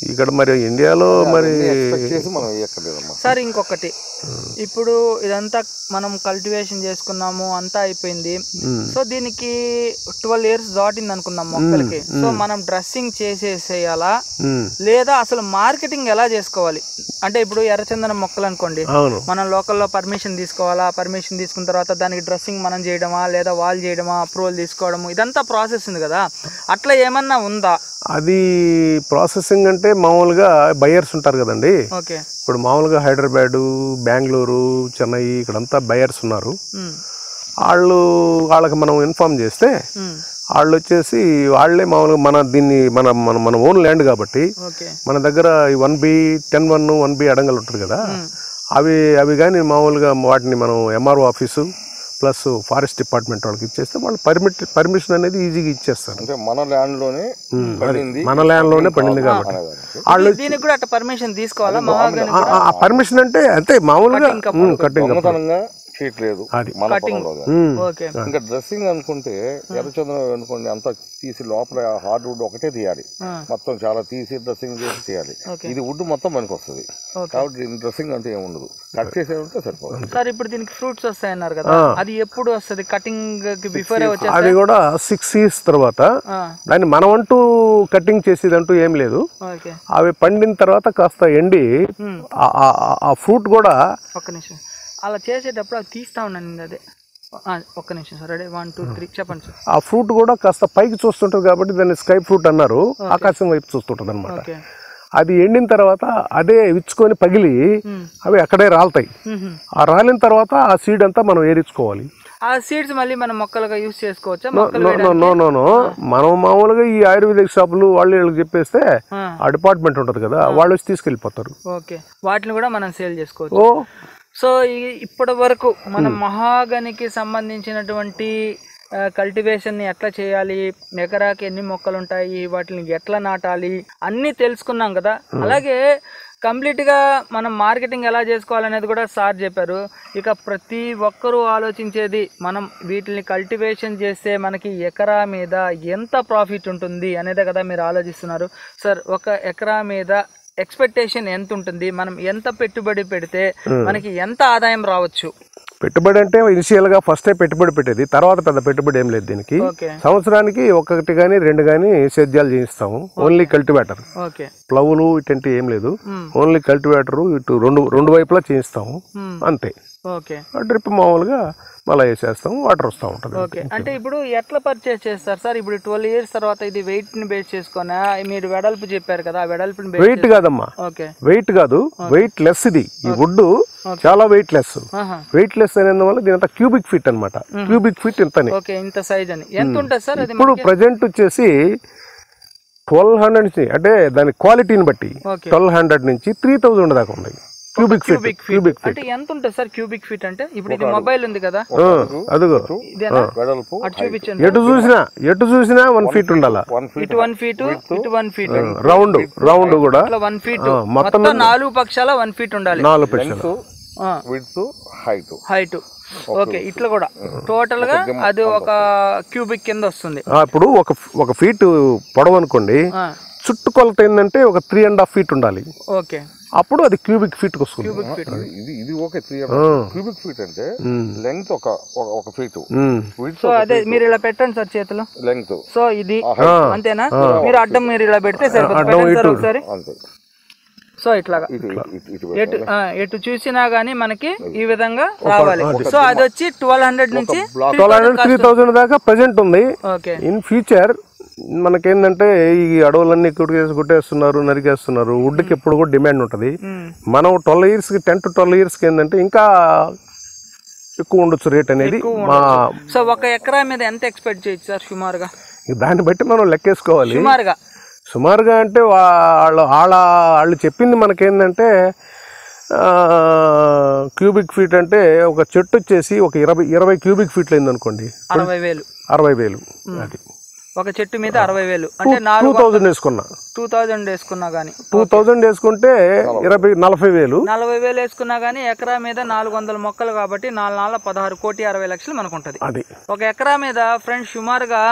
B: ఇక్కడ మరి ఇండియాలో మరి
C: ఎక్స్పెక్ట్ చేసి మనం వేయక్కర్లేదమ్మా
A: సార్ ఇంకొకటి ఇప్పుడు ఇదంతా మనం కల్టివేషన్ చేసుకున్నాము అంతా అయిపోయింది సో దీనికి ట్వెల్వ్ ఇయర్స్ దాటింది అనుకున్నాం మొక్కలకి సో మనం డ్రెస్సింగ్ చేసేసేయాలా
B: ఉమ్,
A: లేదా అసలు మార్కెటింగ్ ఎలా చేసుకోవాలి అంటే ఇప్పుడు ఎర్రచందనం మొక్కలు అనుకోండి
B: అవును
A: మనం లోకల్లో పర్మిషన్ తీసుకోవాలా పర్మిషన్ తీసుకున్న తర్వాత దానికి డ్రెస్సింగ్ మనం చేయడమా లేదా వాల్ చేయడమా అప్రూవల్ తీసుకోవడము ఇదంతా ప్రాసెస్ ఉంది కదా అట్లా ఏమన్నా ఉందా
B: అది ప్రాసెసింగ్ అంటే మామూలుగా బయర్స్ ఉంటారు కదండి
A: ఓకే
B: ఇప్పుడు మామూలుగా హైదరాబాదు బెంగళూరు చెన్నై ఇక్కడంతా బయర్స్ ఉన్నారు
A: ఉమ్,
B: వాళ్ళు వాళ్ళకి మనం ఇన్ఫామ్ చేస్తే
A: ఉమ్,
B: వాళ్ళు వచ్చేసి వాళ్ళే మామూలుగా మన దీన్ని మన మన మన ఓన్ ల్యాండ్ కాబట్టి
A: ఓకే
B: మన దగ్గర ఈ one B ten one one B అడంగల్ ఉంటుంది కదా అవి అవి కానీ మామూలుగా వాటిని మనం MRO office plus forest department వాళ్ళకి ఇచ్చేస్తే వాళ్ళు పర్మిట్ పర్మిషన్ అనేది ఈజీగా ఇచ్చేస్తారు
C: అంటే మన ల్యాండ్ లోనే పండింది
B: మన ల్యాండ్లోనే పండింది కాబట్టి
C: అనేదానికి
B: వాళ్ళు
A: దీనికి కూడా అట్లా పర్మిషన్ తీసుకోవాలా మహాగని
B: ఆ పర్మిషన్ అంటే అంతే మామూలుగా కటింగ్
C: దొంగతనంగా చేయట్లేదు
B: అది.
C: మన పొలంలో కానీ.
A: ఓకే
C: ఇంకా డ్రెస్సింగ్ అనుకుంటే ఎర్రచందనం అనుకోండి అంతా తీసి లోపల హార్డ్ వుడ్ ఒకటే తీయాలి
A: ఆ.
C: మొత్తం చాలా తీసి డ్రెస్సింగ్ చేసి చేయాలి
A: ఓకే.
C: ఇది వుడ్ మొత్తం మనకి వస్తుంది
A: ఓకే.
C: కాబట్టి దీని డ్రెస్సింగ్ అంటే ఏమి ఉండదు కట్ చేసే ఉంటే సరిపోతుంది
A: సార్ ఇప్పుడు దీనికి ఫ్రూట్స్ వస్తాయన్నారు కదా అది ఎప్పుడు వస్తుంది కటింగ్ కి బిఫోరే వచ్చేస్తా
B: అది కూడా సిక్స్ ఇయర్స్ తర్వాత దాన్ని మనం అంటూ కటింగ్ చేసేదంటూ ఏం లేదు
A: ఓకే
B: అవి పండిన తర్వాత కాస్త ఎండి
A: Hmm.
B: ఆ- ఆ- ఆ- ఆ ఫ్రూట్ కూడా
A: ఒక్క నిమిషం అలా చేసేటప్పుడు అది తీస్తా ఉన్నాను అదే ఆ, ఒక్క నిమిషం sir ready one two three చెప్పండి సార్
B: ఆ ఫ్రూట్ కూడా కాస్త పైకి చూస్తుంటది కాబట్టి దాన్ని స్కై ఫ్రూట్ అన్నారు ఆకాశం వైపు చూస్తుంటది అనమాట
A: ఓకే
B: అది ఎండిన తర్వాత అదే విచ్చుకొని పగిలి
A: Hmm.
B: అవి అక్కడే రాలుతాయి
A: మ్మ్.
B: ఆ రాలిన తర్వాత ఆ సీడ్ అంతా మనం ఏరించుకోవాలి
A: ఆ సీడ్స్ మళ్ళీ మనం మొక్కలుగా యూస్ చేసుకోవచ్చా
B: నో
A: మొక్కలు
B: నో నో నో నో మనం మామూలుగా ఈ ఆయుర్వేదిక్ షాపులు వాళ్ళు వీళ్ళకి చెప్పేస్తే
A: ఆ.
B: ఆ డిపార్ట్మెంట్ ఉంటుంది కదా వాళ్ళు వచ్చి తీసుకెళ్ళిపోతారు
A: ఓకే వాటిని కూడా మనం సేల్ చేసుకోవచ్చు
B: ఓ
A: సో ఈ- ఇప్పటి వరకు మన మహాగనికి సంబంధించినటువంటి కల్టివేషన్ ని ఎట్లా చేయాలి ఎకరాకి ఎన్ని మొక్కలు ఉంటాయి వాటిని ఎట్లా నాటాలి అన్నీ తెలుసుకున్నాం కదా అలాగే కంప్లీట్ గా మనం మార్కెటింగ్ ఎలా చేసుకోవాలనేది కూడా సార్ చెప్పారు ఇక ప్రతి ఒక్కరూ ఆలోచించేది మనం వీటిని కల్టివేషన్ చేస్తే మనకి ఎకరా మీద ఎంత ప్రాఫిట్ ఉంటుంది అనేదే కదా మీరు ఆలోచిస్తున్నారు సార్ ఒక ఎకరా మీద ఎక్స్పెక్టేషన్ ఎంత ఉంటుంది మనం ఎంత పెట్టుబడి పెడితే మనకి ఎంత ఆదాయం రావచ్చు
B: పెట్టుబడి అంటే ఇనిషియల్ గా ఫస్టే పెట్టుబడి పెట్టేది తర్వాత పెద్ద పెట్టుబడి ఏం లేదు దీనికి
A: ఓకే
B: సంవత్సరానికి ఒకటి కానీ రెండు కానీ సేద్యాలు చేయిస్తాము ఓన్లీ కల్టివేటర్
A: ఓకే
B: ప్లవులు ఇటువంటి ఏం లేదు
A: మ్మ్.
B: ఓన్లీ కల్టివేటర్ ఇటు రెండు రెండు వైపులా చేయిస్తాము
A: మ్మ్.
B: అంతే
A: ఓకే
B: డ్రిప్ మామూలుగా మళ్ళీ వేసేస్తాం వాటర్ వస్తూ ఉంటుంది
A: ఓకే అంటే ఇప్పుడు ఎట్లా పర్చేస్ చేస్తారు సార్ ఇప్పుడు ట్వెల్వ్ ఇయర్స్ తర్వాత ఇది వెయిట్ ని బేస్ చేసుకొని మీరు వెడల్పు చెప్పారు కదా ఆ వెడల్పుని బేస్
B: వెయిట్ కాదమ్మా
A: ఓకే
B: వెయిట్ కాదు వెయిట్ లెస్ ఇది ఈ వుడ్ చాలా వెయిట్ లెస్
A: ఆహా.
B: వెయిట్ లెస్ అనేందువల్ల దీని అంతా క్యూబిక్ ఫీట్ అన్నమాట క్యూబిక్ ఫీట్ ఇంతని
A: ఓకే ఇంత సైజ్ అని ఎంత ఉంటుంది సార్ అది
B: ఇప్పుడు ప్రజెంట్ వచ్చేసి ట్వెల్వ్ హండ్రెడ్ నుంచి అంటే దాని క్వాలిటీని బట్టి
A: ఓకే
B: ట్వెల్వ్ హండ్రెడ్ నుంచి త్రీ థౌజండ్ దాకా ఉంది cubic feet
A: cubic feet
B: cubic feet
A: అంటే ఎంత ఉంటుంది సార్ క్యూబిక్ ఫీట్ అంటే ఇప్పుడు ఇది మొబైల్ ఉంది కదా
B: అదిగో
A: ఇదేనా
C: వెడల్పు
A: అటు చూపించండి
B: ఎటు చూసినా ఎటు చూసినా వన్ ఫీట్ ఉండాలా
C: వన్ ఫీట్
A: ఇటు వన్ ఫీట్ ఇటు వన్ ఫీట్
B: రౌండ్ రౌండ్ కూడా
A: ఇట్లా వన్ ఫీట్
B: ఆ, మొత్తం
A: మొత్తం నాలుగు పక్షాల వన్ ఫీట్ ఉండాలి
B: నాలుగు పైసలు
C: విడ్త్ హైట్
A: హైట్ ఓకే ఇట్లా కూడా టోటల్ గా అది ఒక క్యూబిక్ కింద వస్తుంది
B: ఆ, ఇప్పుడు ఒక ఒక ఫీట్ పొడవు అనుకోండి
A: ఆ,
B: చుట్టుకొలత ఏంటంటే ఒక త్రీ అండ్ హాఫ్ ఫీట్ ఉండాలి
A: ఓకే
B: అప్పుడు అది క్యూబిక్ ఫీట్ వస్తుంది
C: ఇది ఇది ఓకే త్రీ క్యూబిక్ ఫీట్ అంటే
B: మ్మ్.
C: లెంగ్త్ ఒక ఒక- ఒక ఫీట్
B: మ్మ్.
C: విడ్త్
A: సో అదే మీరు ఇలా పెట్టండి సార్ చేతిలో
C: లెంగ్త్
A: సో ఇది అంతేనా మీరు అడ్డం మీరు ఇలా పెడితే సరిపోతుంది పెట్టండి సార్ ఒకసారి
C: అంతే
A: సో ఇట్లాగా
C: ఇటు ఇటు ఇటు
A: ఎటు ఆ, ఎటు చూసినా గానీ మనకి ఈ విధంగా రావాలి సో అది వచ్చి ట్వెల్వ్ హండ్రెడ్ నుంచి
B: ట్వెల్వ్ హండ్రెడ్ త్రీ థౌసండ్ దాకా ప్రజెంట్ ఉంది
A: ఓకే
B: ఇన్ ఫ్యూచర్ మనకేంటంటే ఈ అడవులన్నీ కుట్టేసి కుట్టేస్తున్నారు నరికేస్తున్నారు వుడ్కి ఎప్పుడు కూడా డిమాండ్ ఉంటుంది మనం ట్వెల్వ్ ఇయర్స్కి టెన్ టు ట్వెల్వ్ ఇయర్స్కి ఏంటంటే ఇంకా ఎక్కువ ఉండొచ్చు రేట్ అనేది మా
A: సో ఒక ఎకరా మీద ఎంత ఎక్స్పెక్ట్ చేయొచ్చు సార్ సుమారుగా
B: దాన్ని బట్టి మనం లెక్కేసుకోవాలి
A: సుమారుగా
B: సుమారుగా అంటే వాళ్ళు వాళ్ళ వాళ్ళు చెప్పింది మనకేంటంటే క్యూబిక్ ఫీట్ అంటే ఒక చెట్టు వచ్చేసి ఒక ఇరవై ఇరవై క్యూబిక్ ఫీట్లు అయిందనుకోండి
A: అరవై వేలు
B: అరవై వేలు అది
A: ఒక చెట్టు మీద అరవై వేలు
B: టూ
A: అంటే నాలుగు
B: థౌజండ్ వేసుకున్నా
A: టూ థౌజండ్ వేసుకున్నా గానీ
B: టూ థౌజండ్ వేసుకుంటే ఇరవై నలభై వేలు
A: నలభై వేలు వేసుకున్నా గానీ ఎకరా మీద నాలుగు వందల మొక్కలు కాబట్టి నాలుగు నాలుగు పదహారు కోటి అరవై లక్షలు మనకు ఉంటుంది
B: అది
A: ఒక ఎకరా మీద ఫ్రెండ్స్ సుమారుగా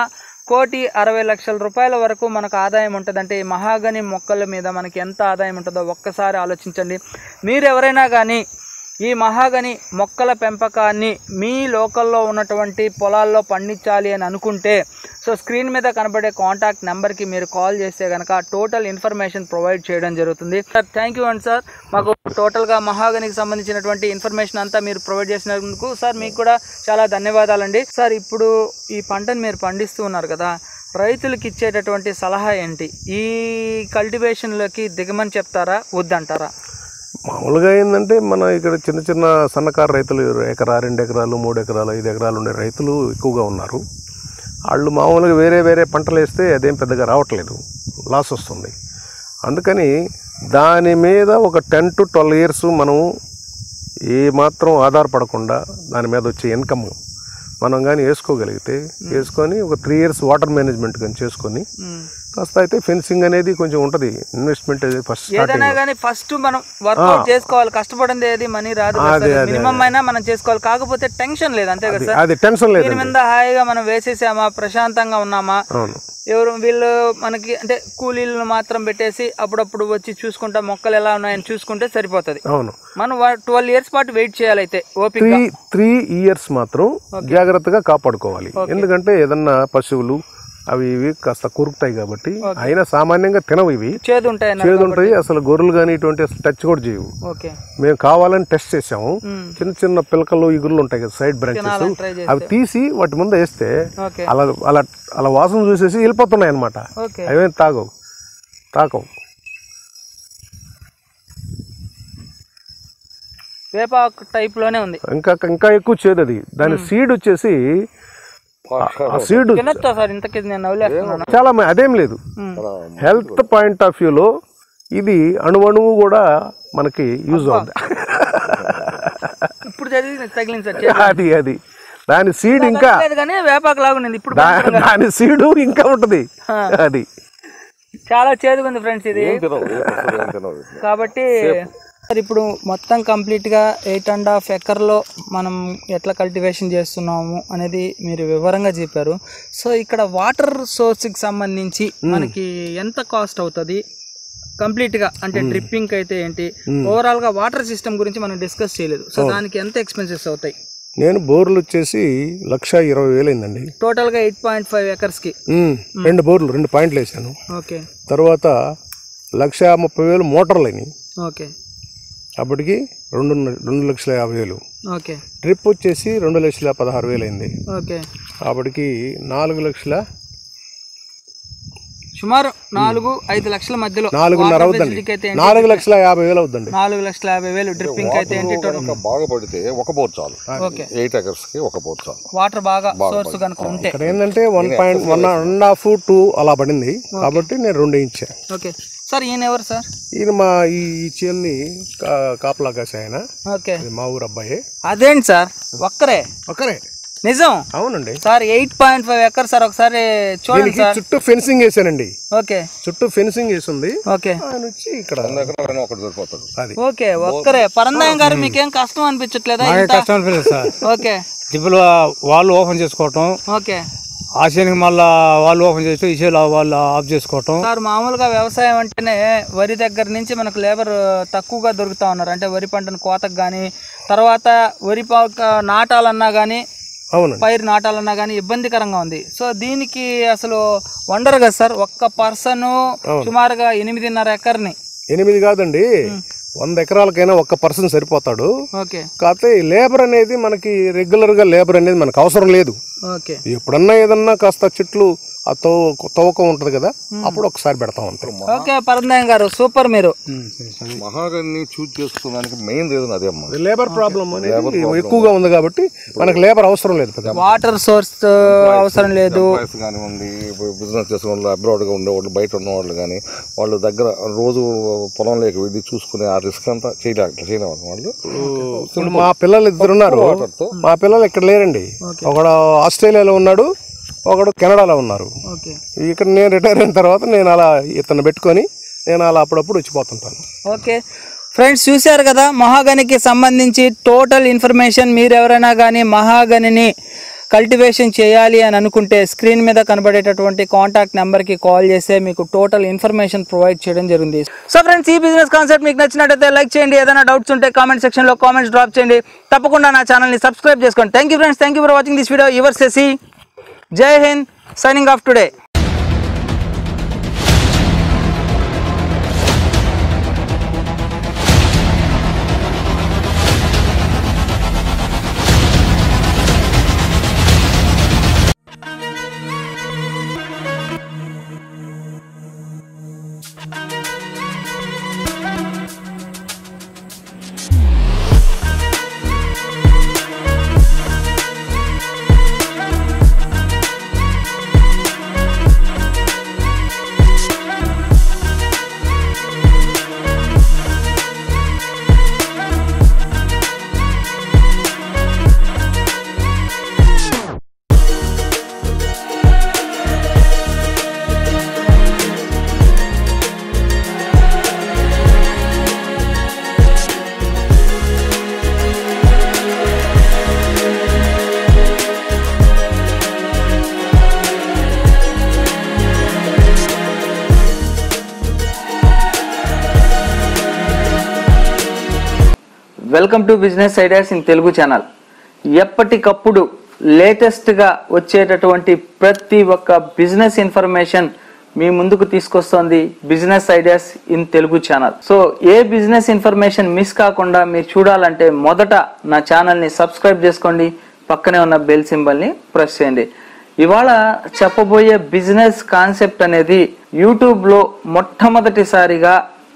A: కోటి అరవై లక్షల రూపాయల వరకు మనకు ఆదాయం ఉంటుంది అంటే ఈ మహాగని మొక్కల మీద మనకి ఎంత ఆదాయం ఉంటుందో ఒక్కసారి ఆలోచించండి మీరు ఎవరైనా కానీ ఈ మహాగని మొక్కల పెంపకాన్ని మీ లోకల్లో ఉన్నటువంటి పొలాల్లో పండించాలి అని అనుకుంటే సో స్క్రీన్ మీద కనబడే కాంటాక్ట్ నెంబర్కి మీరు కాల్ చేస్తే కనుక టోటల్ ఇన్ఫర్మేషన్ ప్రొవైడ్ చేయడం జరుగుతుంది సార్ థ్యాంక్ యూ అండి సార్ మాకు టోటల్గా మహాగనికి సంబంధించినటువంటి ఇన్ఫర్మేషన్ అంతా మీరు ప్రొవైడ్ చేసినందుకు సార్ మీకు కూడా చాలా ధన్యవాదాలండి సార్ ఇప్పుడు ఈ పంటను మీరు పండిస్తూ ఉన్నారు కదా రైతులకు ఇచ్చేటటువంటి సలహా ఏంటి ఈ కల్టివేషన్లోకి దిగమని చెప్తారా వద్దంటారా
B: మామూలుగా ఏంటంటే మన ఇక్కడ చిన్న చిన్న సన్నకారు రైతులు ఎకరా రెండు ఎకరాలు మూడు ఎకరాలు ఐదు ఎకరాలు ఉండే రైతులు ఎక్కువగా ఉన్నారు వాళ్ళు మామూలుగా వేరే వేరే పంటలు వేస్తే అదేం పెద్దగా రావట్లేదు లాస్ వస్తుంది అందుకని దాని మీద ఒక టెన్ టు ట్వెల్వ్ ఇయర్స్ మనం ఏ మాత్రం ఆధారపడకుండా దాని మీద వచ్చే ఇన్కమ్ మనం కానీ వేసుకోగలిగితే వేసుకొని ఒక త్రీ ఇయర్స్ వాటర్ మేనేజ్మెంట్ కానీ చేసుకొని కాస్త అయితే ఫెన్సింగ్ అనేది కొంచెం ఉంటుంది ఇన్వెస్ట్మెంట్ అది ఫస్ట్
A: ఏదైనా కానీ ఫస్ట్ మనం వర్కౌట్ చేసుకోవాలి కష్టపడింది ఏది మనీ రాదు మినిమం అయినా మనం చేసుకోవాలి కాకపోతే టెన్షన్ లేదు అంతే కదా సార్
B: అది టెన్షన్ లేదు
A: దీని మీద హాయిగా మనం వేసేసామా ప్రశాంతంగా ఉన్నామా
B: అవును
A: ఎవరు వీళ్ళు మనకి అంటే కూలీలను మాత్రం పెట్టేసి అప్పుడప్పుడు వచ్చి చూసుకుంటా మొక్కలు ఎలా ఉన్నాయని చూసుకుంటే సరిపోతుంది
B: అవును
A: మనం ట్వెల్వ్ ఇయర్స్ పాటు వెయిట్ చేయాలి అయితే ఓపిక
B: త్రీ త్రీ ఇయర్స్ మాత్రం జాగ్రత్తగా కాపాడుకోవాలి ఎందుకంటే ఏదన్నా పశువులు అవి ఇవి కాస్త కొరుకుతాయి కాబట్టి అయినా సామాన్యంగా తినవు ఇవి
A: చేదు ఉంటాయి అన్నారు
B: చేదు ఉంటాయి అసలు గొర్రెలు కానీ ఇటువంటి అసలు టచ్ కూడా చేయవు
A: ఓకే
B: మేము కావాలని టెస్ట్ చేసాము
A: మ్మ్.
B: చిన్న చిన్న పిలకలు ఇగురులు ఉంటాయి కదా సైడ్ బ్రాంచెస్
A: తినాలని ట్రై చేసి
B: అవి తీసి వాటి ముందు వేస్తే
A: ఓకే
B: అలా అలా అలా వాసన చూసేసి వెళ్ళిపోతున్నాయి అనమాట
A: ఓకే
B: అవేం తాగవు తాకవు
A: వేపాకు టైప్ లోనే ఉంది
B: ఇంకా ఇంకా ఎక్కువ చేదు అది దాని సీడ్ వచ్చేసి ఆ సీడ్
A: తినొచ్చా సార్ ఇంతకి నేను నవ్వులేస్తున్నాను
B: చాలా మ- అదేం లేదు హెల్త్ పాయింట్ ఆఫ్ వ్యూలో ఇది అణువణువు కూడా మనకి యూజ్ అవుతుంది
A: ఇప్పుడు చదివి తగిలింది సార్ చేదు.
B: అది అది దాని సీడ్ ఇంకా
A: లేదు కానీ వేపాకు లాగా ఉంది ఇప్పుడు
B: దా- దాని సీడు ఇంకా ఉంటుంది అది
A: చాలా చేదుగా ఉంది ఫ్రెండ్స్ ఇది
C: ఏం తినవు ఏ పశువులు ఏం తినవు
A: కాబట్టి సార్ ఇప్పుడు మొత్తం కంప్లీట్గా ఎయిట్ అండ్ హాఫ్ ఎకర్లో మనం ఎట్లా కల్టివేషన్ చేస్తున్నాము అనేది మీరు వివరంగా చెప్పారు సో ఇక్కడ వాటర్ సోర్స్కి సంబంధించి మనకి ఎంత కాస్ట్ అవుతుంది కంప్లీట్గా అంటే డ్రిప్పింగ్ అయితే ఏంటి ఓవరాల్గా వాటర్ సిస్టమ్ గురించి మనం డిస్కస్ చేయలేదు సో దానికి ఎంత ఎక్స్పెన్సెస్ అవుతాయి
B: నేను బోర్లు వచ్చేసి లక్ష ఇరవై వేలు అయిందండి
A: టోటల్గా ఎయిట్ పాయింట్ ఫైవ్ ఎకర్స్కి
B: ఉమ్, రెండు బోర్లు రెండు పాయింట్లు వేసాను
A: ఓకే
B: తర్వాత లక్ష ముప్పై వేలు మోటార్లు అయినాయి
A: ఓకే
B: అప్పటికి రెండు రెండు లక్షల యాభై వేలు
A: ఓకే
B: డ్రిప్ వచ్చేసి రెండు లక్షల పదహారు వేలు అయింది
A: ఓకే
B: అప్పటికి నాలుగు లక్షల
A: సుమారు నాలుగు ఐదు లక్షల మధ్యలో
B: నాలుగున్నర
A: వాటర్
B: అవుద్దండి
A: ఫెసిలిటీకి అయితే ఏంటి?
B: నాలుగు లక్షల యాభై వేలు అవుద్దండి
A: నాలుగు లక్షల యాభై వేలు డ్రిప్పింగ్ అయితే ఏంటి
C: కనుక బాగా పడితే ఒక బోర్ చాలు
A: ఓకే
C: ఎయిట్ ఎకర్స్ కి ఒక బోర్ చాలు
A: వాటర్ బాగా సోర్స్ కనుక ఉంటే
B: ఇక్కడ ఏంటంటే one point one one half two అలా పడింది కాబట్టి నేను రెండు ఇచ్చాను
A: ఓకే సార్ ఈయన ఎవరు సార్
B: ఈయన మా ఈ ఈ చేన్ని కా- కాపలా కాసే ఆయన
A: ఓకే
B: ఇది మా ఊరు అబ్బాయి
A: అదేంటి సార్ ఒక్కరే
B: ఒకరే
A: నిజం
B: అవునండి
A: sir eight point five acre sir ఒకసారి చూడండి
B: దీనికి
A: సార్
B: చుట్టూ ఫెన్సింగ్ వేసానండి
A: ఓకే
B: చుట్టూ ఫెన్సింగ్ వేసింది
A: ఓకే
B: ఆయన వచ్చి ఇక్కడ
C: వంద ఎకరాలైనా ఒకటి సరిపోతాడు
B: అది
A: ఓకే ఒక్కరే పరందాయం గారు మీకేం కష్టం అనిపించట్లేదా ఇంత?
D: కష్టం అనిపించలేదు సార్
A: ఓకే
D: దిబ్బలు వాళ్ళు ఓపెన్ చేసుకోవటం
A: ఓకే
D: ఆ చేనికి మళ్ళా వాళ్ళు ఓపెన్ చేసి ఈ చేలు వాళ్ళు ఆఫ్ చేసుకోవటం
A: సార్ మామూలుగా వ్యవసాయం అంటేనే వరి దగ్గర నుంచి మనకు లేబర్ తక్కువగా దొరుకుతా ఉన్నారు అంటే వరి పంటను కోతకు కానీ తర్వాత వరి పాక నాటాలన్నా కానీ
B: అవునండి
A: పైరు నాటాలన్నా కానీ ఇబ్బందికరంగా ఉంది సో దీనికి అసలు వండరు కదా సార్ ఒక్క పర్సన్ సుమారుగా ఎనిమిదిన్నర ఎకర్ని
B: ఎనిమిది కాదండి వంద ఎకరాలకైనా ఒక్క పర్సన్ సరిపోతాడు
A: ఓకే
B: కాకపోతే ఈ లేబర్ అనేది మనకి రెగ్యులర్గా లేబర్ అనేది మనకు అవసరం లేదు
A: ఓకే
B: ఎప్పుడన్నా ఏదన్నా కాస్త చెట్లు ఆ తవ్వ తవ్వకం ఉంటుంది కదా అప్పుడు ఒకసారి పెడతాం అంతే
A: ఓకే పరందాయం గారు సూపర్ మీరు
C: మహాగన్ని చూజ్ చేసుకోవడానికి మెయిన్ రీజన్ అదే అమ్మా
B: లేబర్ ప్రాబ్లం అనేది ఎక్కువగా ఉంది కాబట్టి మనకు లేబర్ అవసరం లేదు పెద్ద
A: వాటర్ సోర్స్ అవసరం లేదు
C: ఎంప్లాయీస్ కానివ్వండి బిజినెస్ చేసుకునే వాళ్ళు అబ్రాడ్గా ఉండేవాళ్ళు బయట ఉన్నవాళ్ళు కానీ వాళ్ళు దగ్గర రోజు పొలంలోకి వెళ్ళి చూసుకునే ఆ రిస్క్ అంతా చేయలేక చేయలేము వాళ్ళు
B: ఇప్పుడు మా పిల్లలు ఇద్దరు ఉన్నారు మా పిల్లలు ఇక్కడ లేరండి ఒకడు ఆస్ట్రేలియాలో ఉన్నాడు ఒకడు కెనడాలో ఉన్నారు
A: ఓకే
B: ఇక్కడ నేను రిటైర్ అయిన తర్వాత నేను అలా ఇతను పెట్టుకొని నేను అలా అప్పుడప్పుడు వచ్చిపోతుంటాను
A: ఓకే ఫ్రెండ్స్ చూశారు కదా మహాగనికి సంబంధించి టోటల్ ఇన్ఫర్మేషన్ మీరు ఎవరైనా కానీ మహాగనిని కల్టివేషన్ చేయాలి అని అనుకుంటే స్క్రీన్ మీద కనబడేటటువంటి కాంటాక్ట్ నెంబర్కి కాల్ చేస్తే మీకు టోటల్ ఇన్ఫర్మేషన్ ప్రొవైడ్ చేయడం జరిగింది సో ఫ్రెండ్స్ ఈ బిజినెస్ కాన్సెప్ట్ మీకు నచ్చినట్టయితే లైక్ చేయండి ఏదైనా డౌట్స్ ఉంటే కామెంట్ సెక్షన్లో కామెంట్స్ డ్రాప్ చేయండి తప్పకుండా నా ఛానల్ని సబ్స్క్రైబ్ చేసుకోండి thank you friends thank you for watching this video your సెసి Jai Hind signing off today welcome to business ideas in Telugu channel ఎప్పటికప్పుడు లేటెస్ట్గా వచ్చేటటువంటి ప్రతి ఒక్క బిజినెస్ ఇన్ఫర్మేషన్ మీ ముందుకు తీసుకొస్తోంది business ideas in Telugu channel so ఏ బిజినెస్ ఇన్ఫర్మేషన్ మిస్ కాకుండా మీరు చూడాలంటే మొదట నా ఛానల్ని సబ్స్క్రైబ్ చేసుకోండి పక్కనే ఉన్న బెల్ సింబల్ని ప్రెస్ చేయండి ఇవాళ చెప్పబోయే బిజినెస్ కాన్సెప్ట్ అనేది యూట్యూబ్లో మొట్టమొదటిసారిగా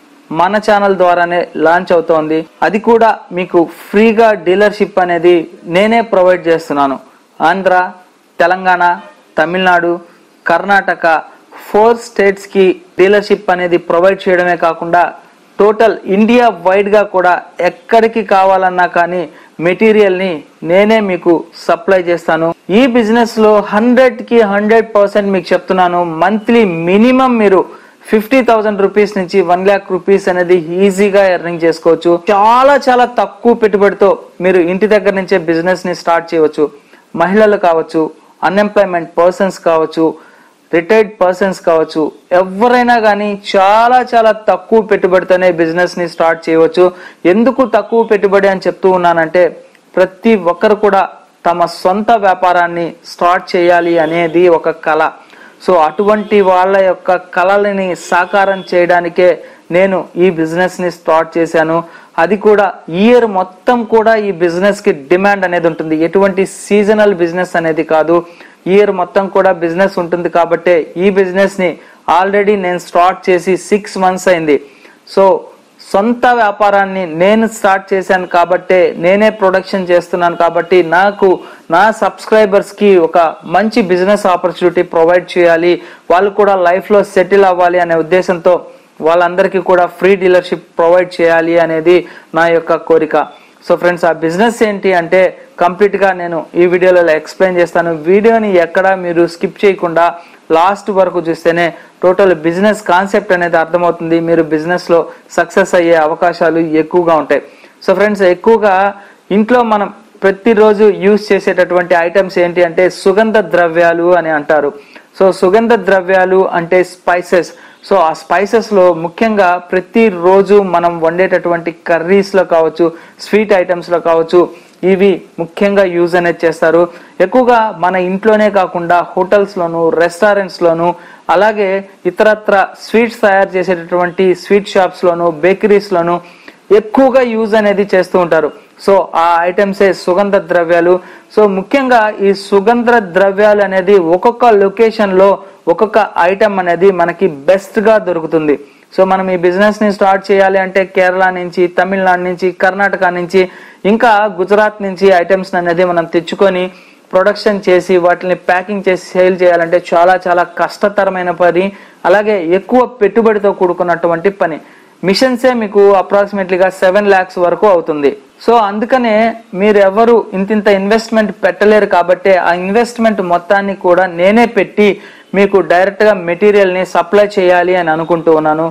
A: మన ఛానల్ ద్వారానే లాంచ్ అవుతోంది అది కూడా మీకు ఫ్రీగా డీలర్షిప్ అనేది నేనే ప్రొవైడ్ చేస్తున్నాను ఆంధ్ర తెలంగాణ తమిళనాడు కర్ణాటక ఫోర్ స్టేట్స్కి డీలర్షిప్ అనేది ప్రొవైడ్ చేయడమే కాకుండా టోటల్ ఇండియా వైడ్గా కూడా ఎక్కడికి కావాలన్నా కానీ మెటీరియల్ని నేనే మీకు సప్లై చేస్తాను ఈ బిజినెస్లో హండ్రెడ్కి హండ్రెడ్ పర్సెంట్ మీకు చెప్తున్నాను మంత్లీ మినిమం మీరు ఫిఫ్టీ థౌసండ్ రూపీస్ నుంచి వన్ ల్యాక్ రూపీస్ అనేది ఈజీగా ఎర్నింగ్ చేసుకోవచ్చు చాలా చాలా తక్కువ పెట్టుబడితో మీరు ఇంటి దగ్గర నుంచే బిజినెస్ ని స్టార్ట్ చేయవచ్చు మహిళలు కావచ్చు అన్ఎంప్లాయ్మెంట్ పర్సన్స్ కావచ్చు రిటైర్డ్ పర్సన్స్ కావచ్చు ఎవరైనా కానీ చాలా చాలా తక్కువ పెట్టుబడితోనే బిజినెస్ ని స్టార్ట్ చేయవచ్చు ఎందుకు తక్కువ పెట్టుబడి అని చెప్తూ ఉన్నానంటే ప్రతి ఒక్కరు కూడా తమ సొంత వ్యాపారాన్ని స్టార్ట్ చేయాలి అనేది ఒక కళ సో అటువంటి వాళ్ళ యొక్క కళలని సాకారం చేయడానికే నేను ఈ బిజినెస్ ని స్టార్ట్ చేశాను అది కూడా ఇయర్ మొత్తం కూడా ఈ బిజినెస్ కి డిమాండ్ అనేది ఉంటుంది ఎటువంటి సీజనల్ బిజినెస్ అనేది కాదు ఇయర్ మొత్తం కూడా బిజినెస్ ఉంటుంది కాబట్టి ఈ బిజినెస్ ని ఆల్రెడీ నేను స్టార్ట్ చేసి సిక్స్ మంత్స్ అయింది సో సొంత వ్యాపారాన్ని నేను స్టార్ట్ చేశాను కాబట్టే నేనే ప్రొడక్షన్ చేస్తున్నాను కాబట్టి నాకు నా సబ్స్క్రైబర్స్ కి ఒక మంచి బిజినెస్ ఆపర్చునిటీ ప్రొవైడ్ చేయాలి వాళ్ళు కూడా లైఫ్ లో సెటిల్ అవ్వాలి అనే ఉద్దేశంతో వాళ్ళందరికీ కూడా ఫ్రీ డీలర్షిప్ ప్రొవైడ్ చేయాలి అనేది నా యొక్క కోరిక సో ఫ్రెండ్స్ ఆ బిజినెస్ ఏంటి అంటే కంప్లీట్ గా నేను ఈ వీడియోలో ఎక్స్ప్లెయిన్ చేస్తాను వీడియోని ఎక్కడా మీరు స్కిప్ చేయకుండా లాస్ట్ వరకు చూస్తేనే టోటల్ బిజినెస్ కాన్సెప్ట్ అనేది అర్థమవుతుంది మీరు బిజినెస్ లో సక్సెస్ అయ్యే అవకాశాలు ఎక్కువగా ఉంటాయి సో ఫ్రెండ్స్ ఎక్కువగా ఇంట్లో మనం ప్రతిరోజు యూజ్ చేసేటటువంటి ఐటమ్స్ ఏంటి అంటే సుగంధ ద్రవ్యాలు అని అంటారు సో సుగంధ ద్రవ్యాలు అంటే స్పైసెస్ సో ఆ స్పైసెస్ లో ముఖ్యంగా ప్రతిరోజు మనం వండేటటువంటి కర్రీస్ లో కావచ్చు స్వీట్ ఐటమ్స్ లో కావచ్చు ఇవి ముఖ్యంగా యూజ్ అనేది చేస్తారు ఎక్కువగా మన ఇంట్లోనే కాకుండా హోటల్స్ లోను రెస్టారెంట్స్ లోను అలాగే ఇతరత్ర స్వీట్స్ తయారు చేసేటటువంటి స్వీట్ షాప్స్ లోను బేకరీస్ లోను ఎక్కువగా యూజ్ అనేది చేస్తూ ఉంటారు సో ఆ ఐటమ్సే సుగంధ ద్రవ్యాలు సో ముఖ్యంగా ఈ సుగంధ ద్రవ్యాలు అనేది ఒక్కొక్క లొకేషన్ లో ఒక్కొక్క ఐటమ్ అనేది మనకి బెస్ట్ గా దొరుకుతుంది సో మనం ఈ బిజినెస్ ని స్టార్ట్ చేయాలి అంటే కేరళ నుంచి తమిళనాడు నుంచి కర్ణాటక నుంచి ఇంకా గుజరాత్ నుంచి ఐటమ్స్ అనేది మనం తెచ్చుకొని ప్రొడక్షన్ చేసి వాటిని ప్యాకింగ్ చేసి సేల్ చేయాలంటే చాలా చాలా కష్టతరమైన పని అలాగే ఎక్కువ పెట్టుబడితో కూడుకున్నటువంటి పని మిషన్సే మీకు అప్రాక్సిమేట్లీగా సెవెన్ ల్యాక్స్ వరకు అవుతుంది సో అందుకనే మీరు ఎవరు ఇంతింత ఇన్వెస్ట్మెంట్ పెట్టలేరు కాబట్టి ఆ ఇన్వెస్ట్మెంట్ మొత్తాన్ని కూడా నేనే పెట్టి మీకు డైరెక్ట్గా మెటీరియల్ని సప్లై చేయాలి అని అనుకుంటూ ఉన్నాను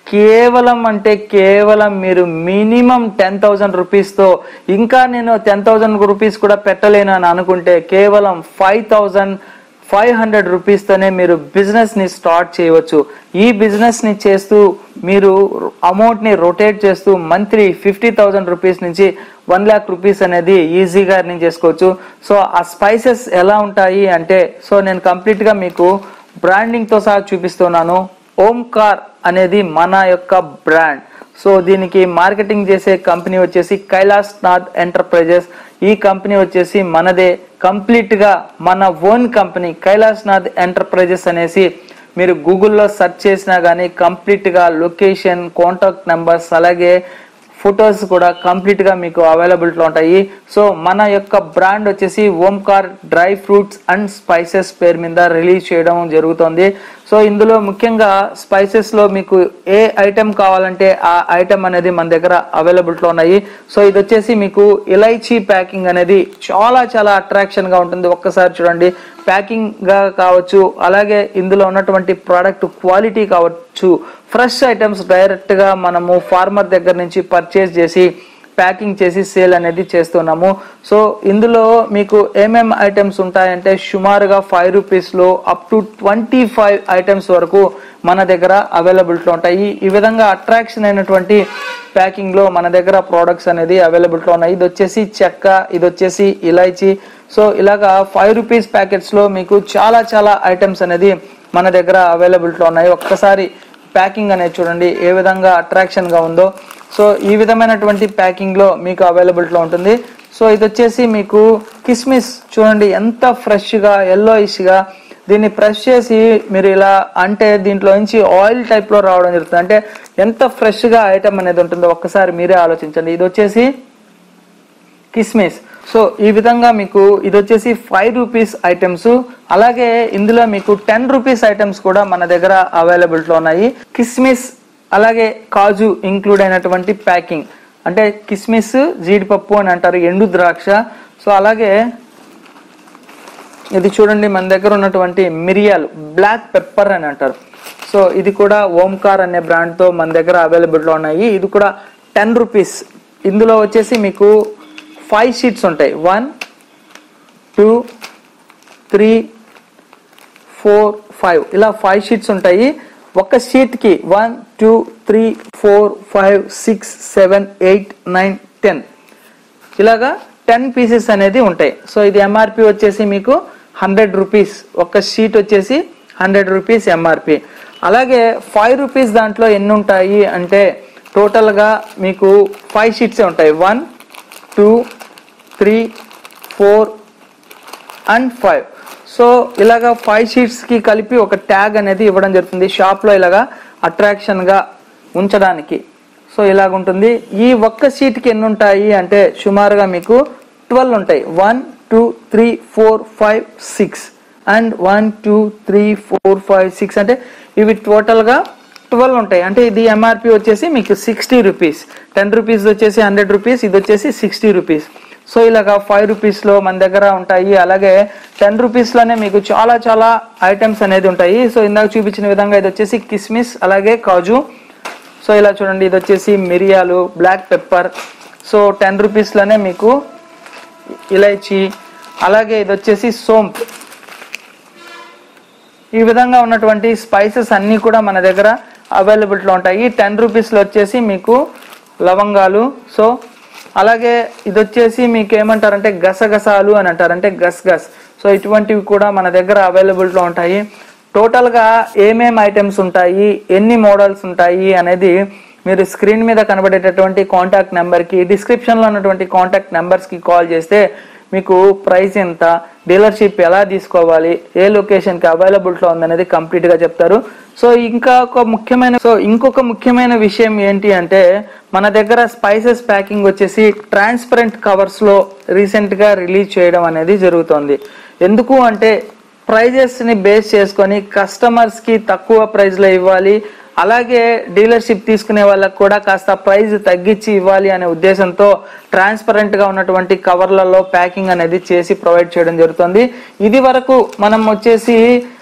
A: కేవలం అంటే కేవలం మీరు మినిమం టెన్ థౌజండ్ రూపీస్తో ఇంకా నేను టెన్ థౌజండ్ రూపీస్ కూడా పెట్టలేను అని అనుకుంటే కేవలం ఫైవ్ థౌజండ్ ఫైవ్ హండ్రెడ్ రూపీస్తోనే మీరు బిజినెస్ని స్టార్ట్ చేయవచ్చు ఈ బిజినెస్ని చేస్తూ మీరు అమౌంట్ని రొటేట్ చేస్తూ మంత్లీ ఫిఫ్టీ థౌజండ్ రూపీస్ నుంచి వన్ ల్యాక్ రూపీస్ అనేది ఈజీగా ఎర్నింగ్ చేసుకోవచ్చు సో ఆ స్పైసెస్ ఎలా ఉంటాయి అంటే సో నేను కంప్లీట్గా మీకు బ్రాండింగ్తో సహా చూపిస్తున్నాను ఓంకార్ అనేది మన యొక్క బ్రాండ్ సో దీనికి మార్కెటింగ్ చేసే కంపెనీ వచ్చేసి కైలాస్ నాథ్ ఎంటర్ప్రైజెస్ ఈ కంపెనీ వచ్చేసి మనదే కంప్లీట్ గా మన own company Kailas Nath enterprises అనేసి మీరు గూగుల్లో సెర్చ్ చేసినా కానీ కంప్లీట్ గా లొకేషన్ కాంటాక్ట్ నెంబర్స్ అలాగే ఫొటోస్ కూడా కంప్లీట్ గా మీకు అవైలబిలిటీలో ఉంటాయి సో మన యొక్క బ్రాండ్ వచ్చేసి Omkar dry fruits and spices పేరు మీద రిలీజ్ చేయడం జరుగుతుంది సో ఇందులో ముఖ్యంగా స్పైసెస్ లో మీకు ఏ ఐటెం కావాలంటే ఆ ఐటెం అనేది మన దగ్గర అవైలబిలిటీలో ఉన్నాయి సో ఇది వచ్చేసి మీకు ఇలైచీ ప్యాకింగ్ అనేది చాలా చాలా అట్రాక్షన్ గా ఉంటుంది ఒక్కసారి చూడండి ప్యాకింగ్ గా కావచ్చు అలాగే ఇందులో ఉన్నటువంటి ప్రోడక్ట్ క్వాలిటీ కావచ్చు ఫ్రెష్ ఐటమ్స్ డైరెక్ట్ గా మనము ఫార్మర్ దగ్గర నుంచి పర్చేస్ చేసి ప్యాకింగ్ చేసి సేల్ అనేది చేస్తున్నాము సో ఇందులో మీకు ఏమేం ఐటమ్స్ ఉంటాయంటే సుమారుగా ఫైవ్ రూపీస్లో up to twenty five items వరకు మన దగ్గర అవైలబిలిటీలో ఉంటాయి ఈ విధంగా అట్రాక్షన్ అయినటువంటి ప్యాకింగ్ లో మన దగ్గర ప్రోడక్ట్స్ అనేది అవైలబిలిటీలో ఉన్నాయి ఇది వచ్చేసి చెక్క ఇది వచ్చేసి ఇలాచీ సో ఇలాగా ఫైవ్ రూపీస్ ప్యాకెట్స్ లో మీకు చాలా చాలా ఐటమ్స్ అనేది మన దగ్గర అవైలబిలిటీలో ఉన్నాయి ఒక్కసారి ప్యాకింగ్ అనేది చూడండి ఏ విధంగా అట్రాక్షన్ గా ఉందో సో ఈ విధమైనటువంటి ప్యాకింగ్ లో మీకు అవైలబిలిటీలో ఉంటుంది సో ఇది వచ్చేసి మీకు కిస్మిస్ చూడండి ఎంత ఫ్రెష్ గా ఎల్లోయిష్ గా దీన్ని ప్రెస్ చేసి మీరు ఇలా అంటే దీంట్లో నుంచి ఆయిల్ టైప్ లో రావడం జరుగుతుంది అంటే ఎంత ఫ్రెష్ గా ఐటమ్ అనేది ఉంటుందో ఒక్కసారి మీరే ఆలోచించండి ఇది వచ్చేసి కిస్మిస్ సో ఈ విధంగా మీకు ఇది వచ్చేసి ఫైవ్ రూపీస్ ఐటమ్స్ అలాగే ఇందులో మీకు టెన్ రూపీస్ ఐటమ్స్ కూడా మన దగ్గర అవైలబిలిటీలో ఉన్నాయి కిస్మిస్ అలాగే కాజు ఇంక్లూడ్ అయినటువంటి ప్యాకింగ్ అంటే కిస్మిస్ జీడిపప్పు అని అంటారు ఎండు ద్రాక్ష సో అలాగే ఇది చూడండి మన దగ్గర ఉన్నటువంటి మిరియాలు బ్లాక్ పెప్పర్ అని అంటారు సో ఇది కూడా ఓంకార్ అనే బ్రాండ్తో మన దగ్గర అవైలబిలిటీలో ఉన్నాయి ఇది కూడా టెన్ రూపీస్ ఇందులో వచ్చేసి మీకు ఫైవ్ షీట్స్ ఉంటాయి one two three four five ఇలా ఫైవ్ షీట్స్ ఉంటాయి ఒక షీట్కి one two three four five six seven eight nine ten ఇలాగా టెన్ పీసెస్ అనేది ఉంటాయి సో ఇది ఎంఆర్పి వచ్చేసి మీకు హండ్రెడ్ రూపీస్ ఒక షీట్ వచ్చేసి హండ్రెడ్ రూపీస్ ఎంఆర్పి అలాగే ఫైవ్ రూపీస్ దాంట్లో ఎన్ని ఉంటాయి అంటే టోటల్గా మీకు ఫైవ్ షీట్సే ఉంటాయి one two three four and five so ఇలాగా ఫైవ్ షీట్స్కి కలిపి ఒక ట్యాగ్ అనేది ఇవ్వడం జరుగుతుంది షాప్లో ఇలాగా అట్రాక్షన్గా ఉంచడానికి సో ఇలాగ ఉంటుంది ఈ ఒక్క షీట్కి ఎన్ని ఉంటాయి అంటే సుమారుగా మీకు ట్వెల్వ్ ఉంటాయి one two three four five six and one two three four five six అంటే ఇవి టోటల్గా ట్వెల్వ్ ఉంటాయి అంటే ఇది ఎంఆర్పి వచ్చేసి మీకు సిక్స్టీ రూపీస్ టెన్ రూపీస్ వచ్చేసి హండ్రెడ్ రూపీస్ ఇది వచ్చేసి సిక్స్టీ రూపీస్ సో ఇలాగా ఫైవ్ రూపీస్లో మన దగ్గర ఉంటాయి అలాగే టెన్ రూపీస్లోనే మీకు చాలా చాలా ఐటమ్స్ అనేది ఉంటాయి సో ఇందాక చూపించిన విధంగా ఇది వచ్చేసి కిస్మిస్ అలాగే కాజు సో ఇలా చూడండి ఇది వచ్చేసి మిరియాలు బ్లాక్ పెప్పర్ సో టెన్ రూపీస్లోనే మీకు ఇలైచి అలాగే ఇది వచ్చేసి సోంప్ ఈ విధంగా ఉన్నటువంటి స్పైసెస్ అన్నీ కూడా మన దగ్గర అవైలబిలిటీలో ఉంటాయి టెన్ రూపీస్లో వచ్చేసి మీకు లవంగాలు సో అలాగే ఇది వచ్చేసి మీకు ఏమంటారంటే గసగసాలు అని అంటారు అంటే గస్ గస్ సో ఇటువంటివి కూడా మన దగ్గర అవైలబిలిటీలో ఉంటాయి టోటల్గా ఏమేం ఐటమ్స్ ఉంటాయి ఎన్ని మోడల్స్ ఉంటాయి అనేది మీరు స్క్రీన్ మీద కనబడేటటువంటి కాంటాక్ట్ నెంబర్కి డిస్క్రిప్షన్లో ఉన్నటువంటి కాంటాక్ట్ నెంబర్స్కి కాల్ చేస్తే మీకు ప్రైస్ ఎంత డీలర్షిప్ ఎలా తీసుకోవాలి ఏ లొకేషన్కి అవైలబిలిటీలో ఉందనేది కంప్లీట్గా చెప్తారు సో ఇంకా ఒక ముఖ్యమైన సో ఇంకొక ముఖ్యమైన విషయం ఏంటి అంటే మన దగ్గర స్పైసెస్ ప్యాకింగ్ వచ్చేసి ట్రాన్స్పరెంట్ కవర్స్లో రీసెంట్గా రిలీజ్ చేయడం అనేది జరుగుతుంది ఎందుకు అంటే ప్రైజెస్ని బేస్ చేసుకొని కస్టమర్స్కి తక్కువ ప్రైస్లో ఇవ్వాలి అలాగే డీలర్షిప్ తీసుకునే వాళ్ళకి కూడా కాస్త ప్రైస్ తగ్గించి ఇవ్వాలి అనే ఉద్దేశంతో ట్రాన్స్పరెంట్గా ఉన్నటువంటి కవర్లలో ప్యాకింగ్ అనేది చేసి ప్రొవైడ్ చేయడం జరుగుతుంది ఇది వరకు మనం వచ్చేసి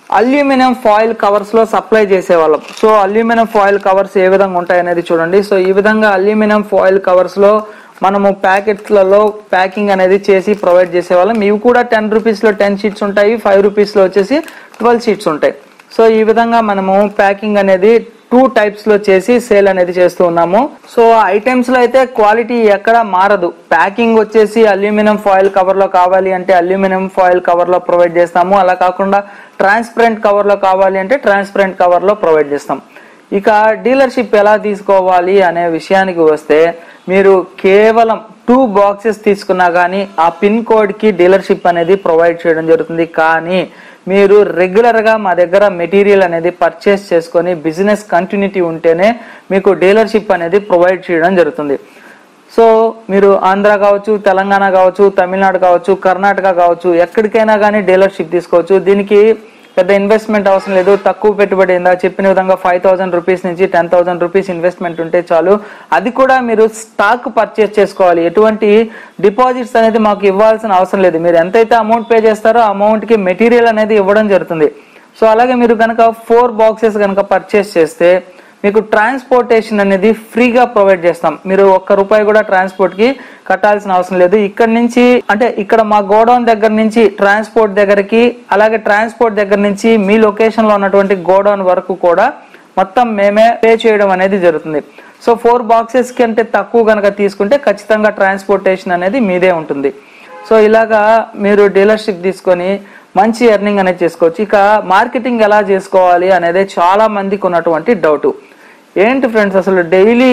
A: అల్యూమినియం ఫాయిల్ కవర్స్ లో సప్లై చేసేవాళ్ళం సో అల్యూమినియం ఫాయిల్ కవర్స్ ఏ విధంగా ఉంటాయి అనేది చూడండి సో ఈ విధంగా అల్యూమినియం ఫాయిల్ కవర్స్ లో మనము ప్యాకెట్స్లలో ప్యాకింగ్ అనేది చేసి ప్రొవైడ్ చేసేవాళ్ళం ఇవి కూడా టెన్ రూపీస్ లో టెన్ షీట్స్ ఉంటాయి ఫైవ్ రూపీస్ లో వచ్చేసి ట్వెల్వ్ షీట్స్ ఉంటాయి సో ఈ విధంగా మనము ప్యాకింగ్ అనేది టూ టైప్స్ లో చేసి సేల్ అనేది చేస్తూ ఉన్నాము సో ఐటమ్స్ లో అయితే క్వాలిటీ ఎక్కడ మారదు ప్యాకింగ్ వచ్చేసి అల్యూమినియం ఫాయిల్ కవర్ లో కావాలి అంటే అల్యూమినియం ఫాయిల్ కవర్ లో ప్రొవైడ్ చేస్తాము అలా కాకుండా ట్రాన్స్పరెంట్ కవర్ లో కావాలి అంటే ట్రాన్స్పరెంట్ కవర్ లో ప్రొవైడ్ చేస్తాం ఇక డీలర్షిప్ ఎలా తీసుకోవాలి అనే విషయానికి వస్తే మీరు కేవలం టూ బాక్సెస్ తీసుకున్నా కానీ ఆ పిన్ కోడ్ కి డీలర్షిప్ అనేది ప్రొవైడ్ చేయడం జరుగుతుంది కానీ మీరు రెగ్యులర్ గా మా దగ్గర మెటీరియల్ అనేది పర్చేస్ చేసుకొని బిజినెస్ కంటిన్యూటీ ఉంటేనే మీకు డీలర్షిప్ అనేది ప్రొవైడ్ చేయడం జరుగుతుంది సో మీరు ఆంధ్ర కావచ్చు తెలంగాణ కావచ్చు తమిళనాడు కావచ్చు కర్ణాటక కావచ్చు ఎక్కడికైనా కానీ డీలర్షిప్ తీసుకోవచ్చు దీనికి పెద్ద ఇన్వెస్ట్మెంట్ అవసరం లేదు తక్కువ పెట్టుబడి ఇందా చెప్పిన విధంగా ఫైవ్ థౌసండ్ రూపీస్ నుంచి టెన్ థౌసండ్ రూపీస్ ఇన్వెస్ట్మెంట్ ఉంటే చాలు అది కూడా మీరు స్టాక్ పర్చేస్ చేసుకోవాలి ఎటువంటి డిపాజిట్స్ అనేది మాకు ఇవ్వాల్సిన అవసరం లేదు మీరు ఎంతైతే అమౌంట్ పే చేస్తారో ఆ అమౌంట్ కి మెటీరియల్ అనేది ఇవ్వడం జరుగుతుంది సో అలాగే మీరు కనుక ఫోర్ బాక్సెస్ కనుక పర్చేస్ చేస్తే మీకు ట్రాన్స్పోర్టేషన్ అనేది ఫ్రీగా ప్రొవైడ్ చేస్తాం మీరు ఒక్క రూపాయి కూడా ట్రాన్స్పోర్ట్ కి కట్టాల్సిన అవసరం లేదు ఇక్కడ నుంచి అంటే ఇక్కడ మా గోడౌన్ దగ్గర నుంచి ట్రాన్స్పోర్ట్ దగ్గరికి అలాగే ట్రాన్స్పోర్ట్ దగ్గర నుంచి మీ లొకేషన్ లో ఉన్నటువంటి గోడౌన్ వరకు కూడా మొత్తం మేమే పే చేయడం అనేది జరుగుతుంది సో ఫోర్ బాక్సెస్ కంటే తక్కువ కనుక తీసుకుంటే ఖచ్చితంగా ట్రాన్స్పోర్టేషన్ అనేది మీదే ఉంటుంది సో ఇలాగా మీరు డీలర్షిప్ తీసుకొని మంచి ఎర్నింగ్ అనేది చేసుకోవచ్చు ఇక మార్కెటింగ్ ఎలా చేసుకోవాలి అనేది చాలా మందికి ఉన్నటువంటి డౌట్ ఏంటి ఫ్రెండ్స్ అసలు డైలీ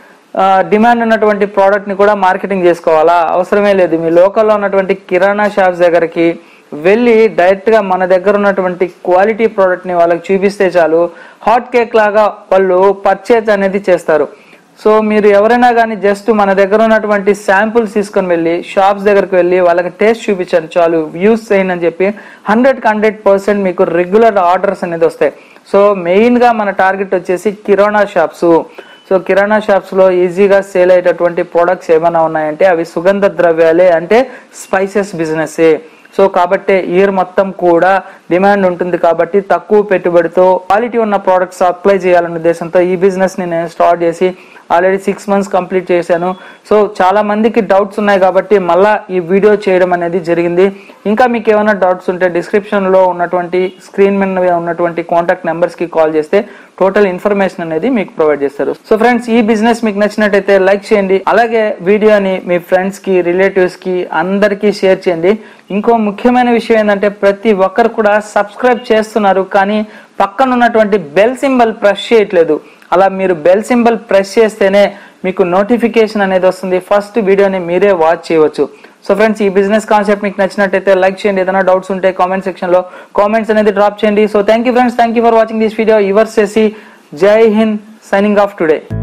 A: డిమాండ్ ఉన్నటువంటి ప్రోడక్ట్ ని కూడా మార్కెటింగ్ చేసుకోవాలా అవసరమే లేదు మీ లోకల్లో ఉన్నటువంటి కిరాణా షాప్స్ దగ్గరికి వెళ్ళి డైరెక్ట్ గా మన దగ్గర ఉన్నటువంటి క్వాలిటీ ప్రోడక్ట్ ని వాళ్ళకి చూపిస్తే చాలు హాట్ కేక్ లాగా వాళ్ళు పర్చేజ్ అనేది చేస్తారు సో మీరు ఎవరైనా కానీ జస్ట్ మన దగ్గర ఉన్నటువంటి శాంపుల్స్ తీసుకొని వెళ్ళి షాప్స్ దగ్గరికి వెళ్ళి వాళ్ళకి టేస్ట్ చూపించండి చాలు యూస్ చేయండి అని చెప్పి హండ్రెడ్ హండ్రెడ్ పర్సెంట్ మీకు రెగ్యులర్ ఆర్డర్స్ అనేది వస్తాయి సో మెయిన్ గా మన టార్గెట్ వచ్చేసి kirana shops so kirana shops లో ఈజీగా సేల్ అయ్యేటటువంటి ప్రొడక్ట్స్ ఏమైనా ఉన్నాయంటే అవి సుగంధ ద్రవ్యాలే అంటే స్పైసెస్ బిజినెస్ సో కాబట్టి ఇయర్ మొత్తం కూడా డిమాండ్ ఉంటుంది కాబట్టి తక్కువ పెట్టుబడితో క్వాలిటీ ఉన్న ప్రోడక్ట్స్ అప్లై చేయాలనే ఉద్దేశంతో ఈ బిజినెస్ ని నేను స్టార్ట్ చేసి ఆల్రెడీ సిక్స్ మంత్స్ కంప్లీట్ చేశాను సో చాలా మందికి డౌట్స్ ఉన్నాయి కాబట్టి మళ్ళా ఈ వీడియో చేయడం అనేది జరిగింది ఇంకా మీకు ఏమైనా డౌట్స్ ఉంటే డిస్క్రిప్షన్ లో ఉన్నటువంటి స్క్రీన్ మీద ఉన్నటువంటి కాంటాక్ట్ నెంబర్స్ కి కాల్ చేస్తే టోటల్ ఇన్ఫర్మేషన్ అనేది మీకు ప్రొవైడ్ చేస్తారు సో ఫ్రెండ్స్ ఈ బిజినెస్ మీకు నచ్చినట్టయితే లైక్ చేయండి అలాగే వీడియోని మీ ఫ్రెండ్స్ కి రిలేటివ్స్ కి అందరికీ షేర్ చేయండి ఇంకో ముఖ్యమైన విషయం ఏంటంటే ప్రతి ఒక్కరు కూడా సబ్స్క్రైబ్ చేస్తున్నారు కానీ పక్కన ఉన్నటువంటి బెల్ సింబల్ ప్రెస్ చేయట్లేదు అలా మీరు బెల్ సింబల్ ప్రెస్ చేస్తేనే మీకు నోటిఫికేషన్ అనేది వస్తుంది ఫస్ట్ వీడియోని మీరే వాచ్ చేయవచ్చు సో ఫ్రెండ్స్ ఈ బిజినెస్ కాన్సెప్ట్ మీకు నచ్చినట్టయితే లైక్ చేయండి ఏదైనా డౌట్స్ ఉంటే కామెంట్ సెక్షన్ లో కామెంట్స్ అనేది డ్రాప్ చేయండి so thank you friends thank you for watching this video yours చేసి Jai Hind signing off today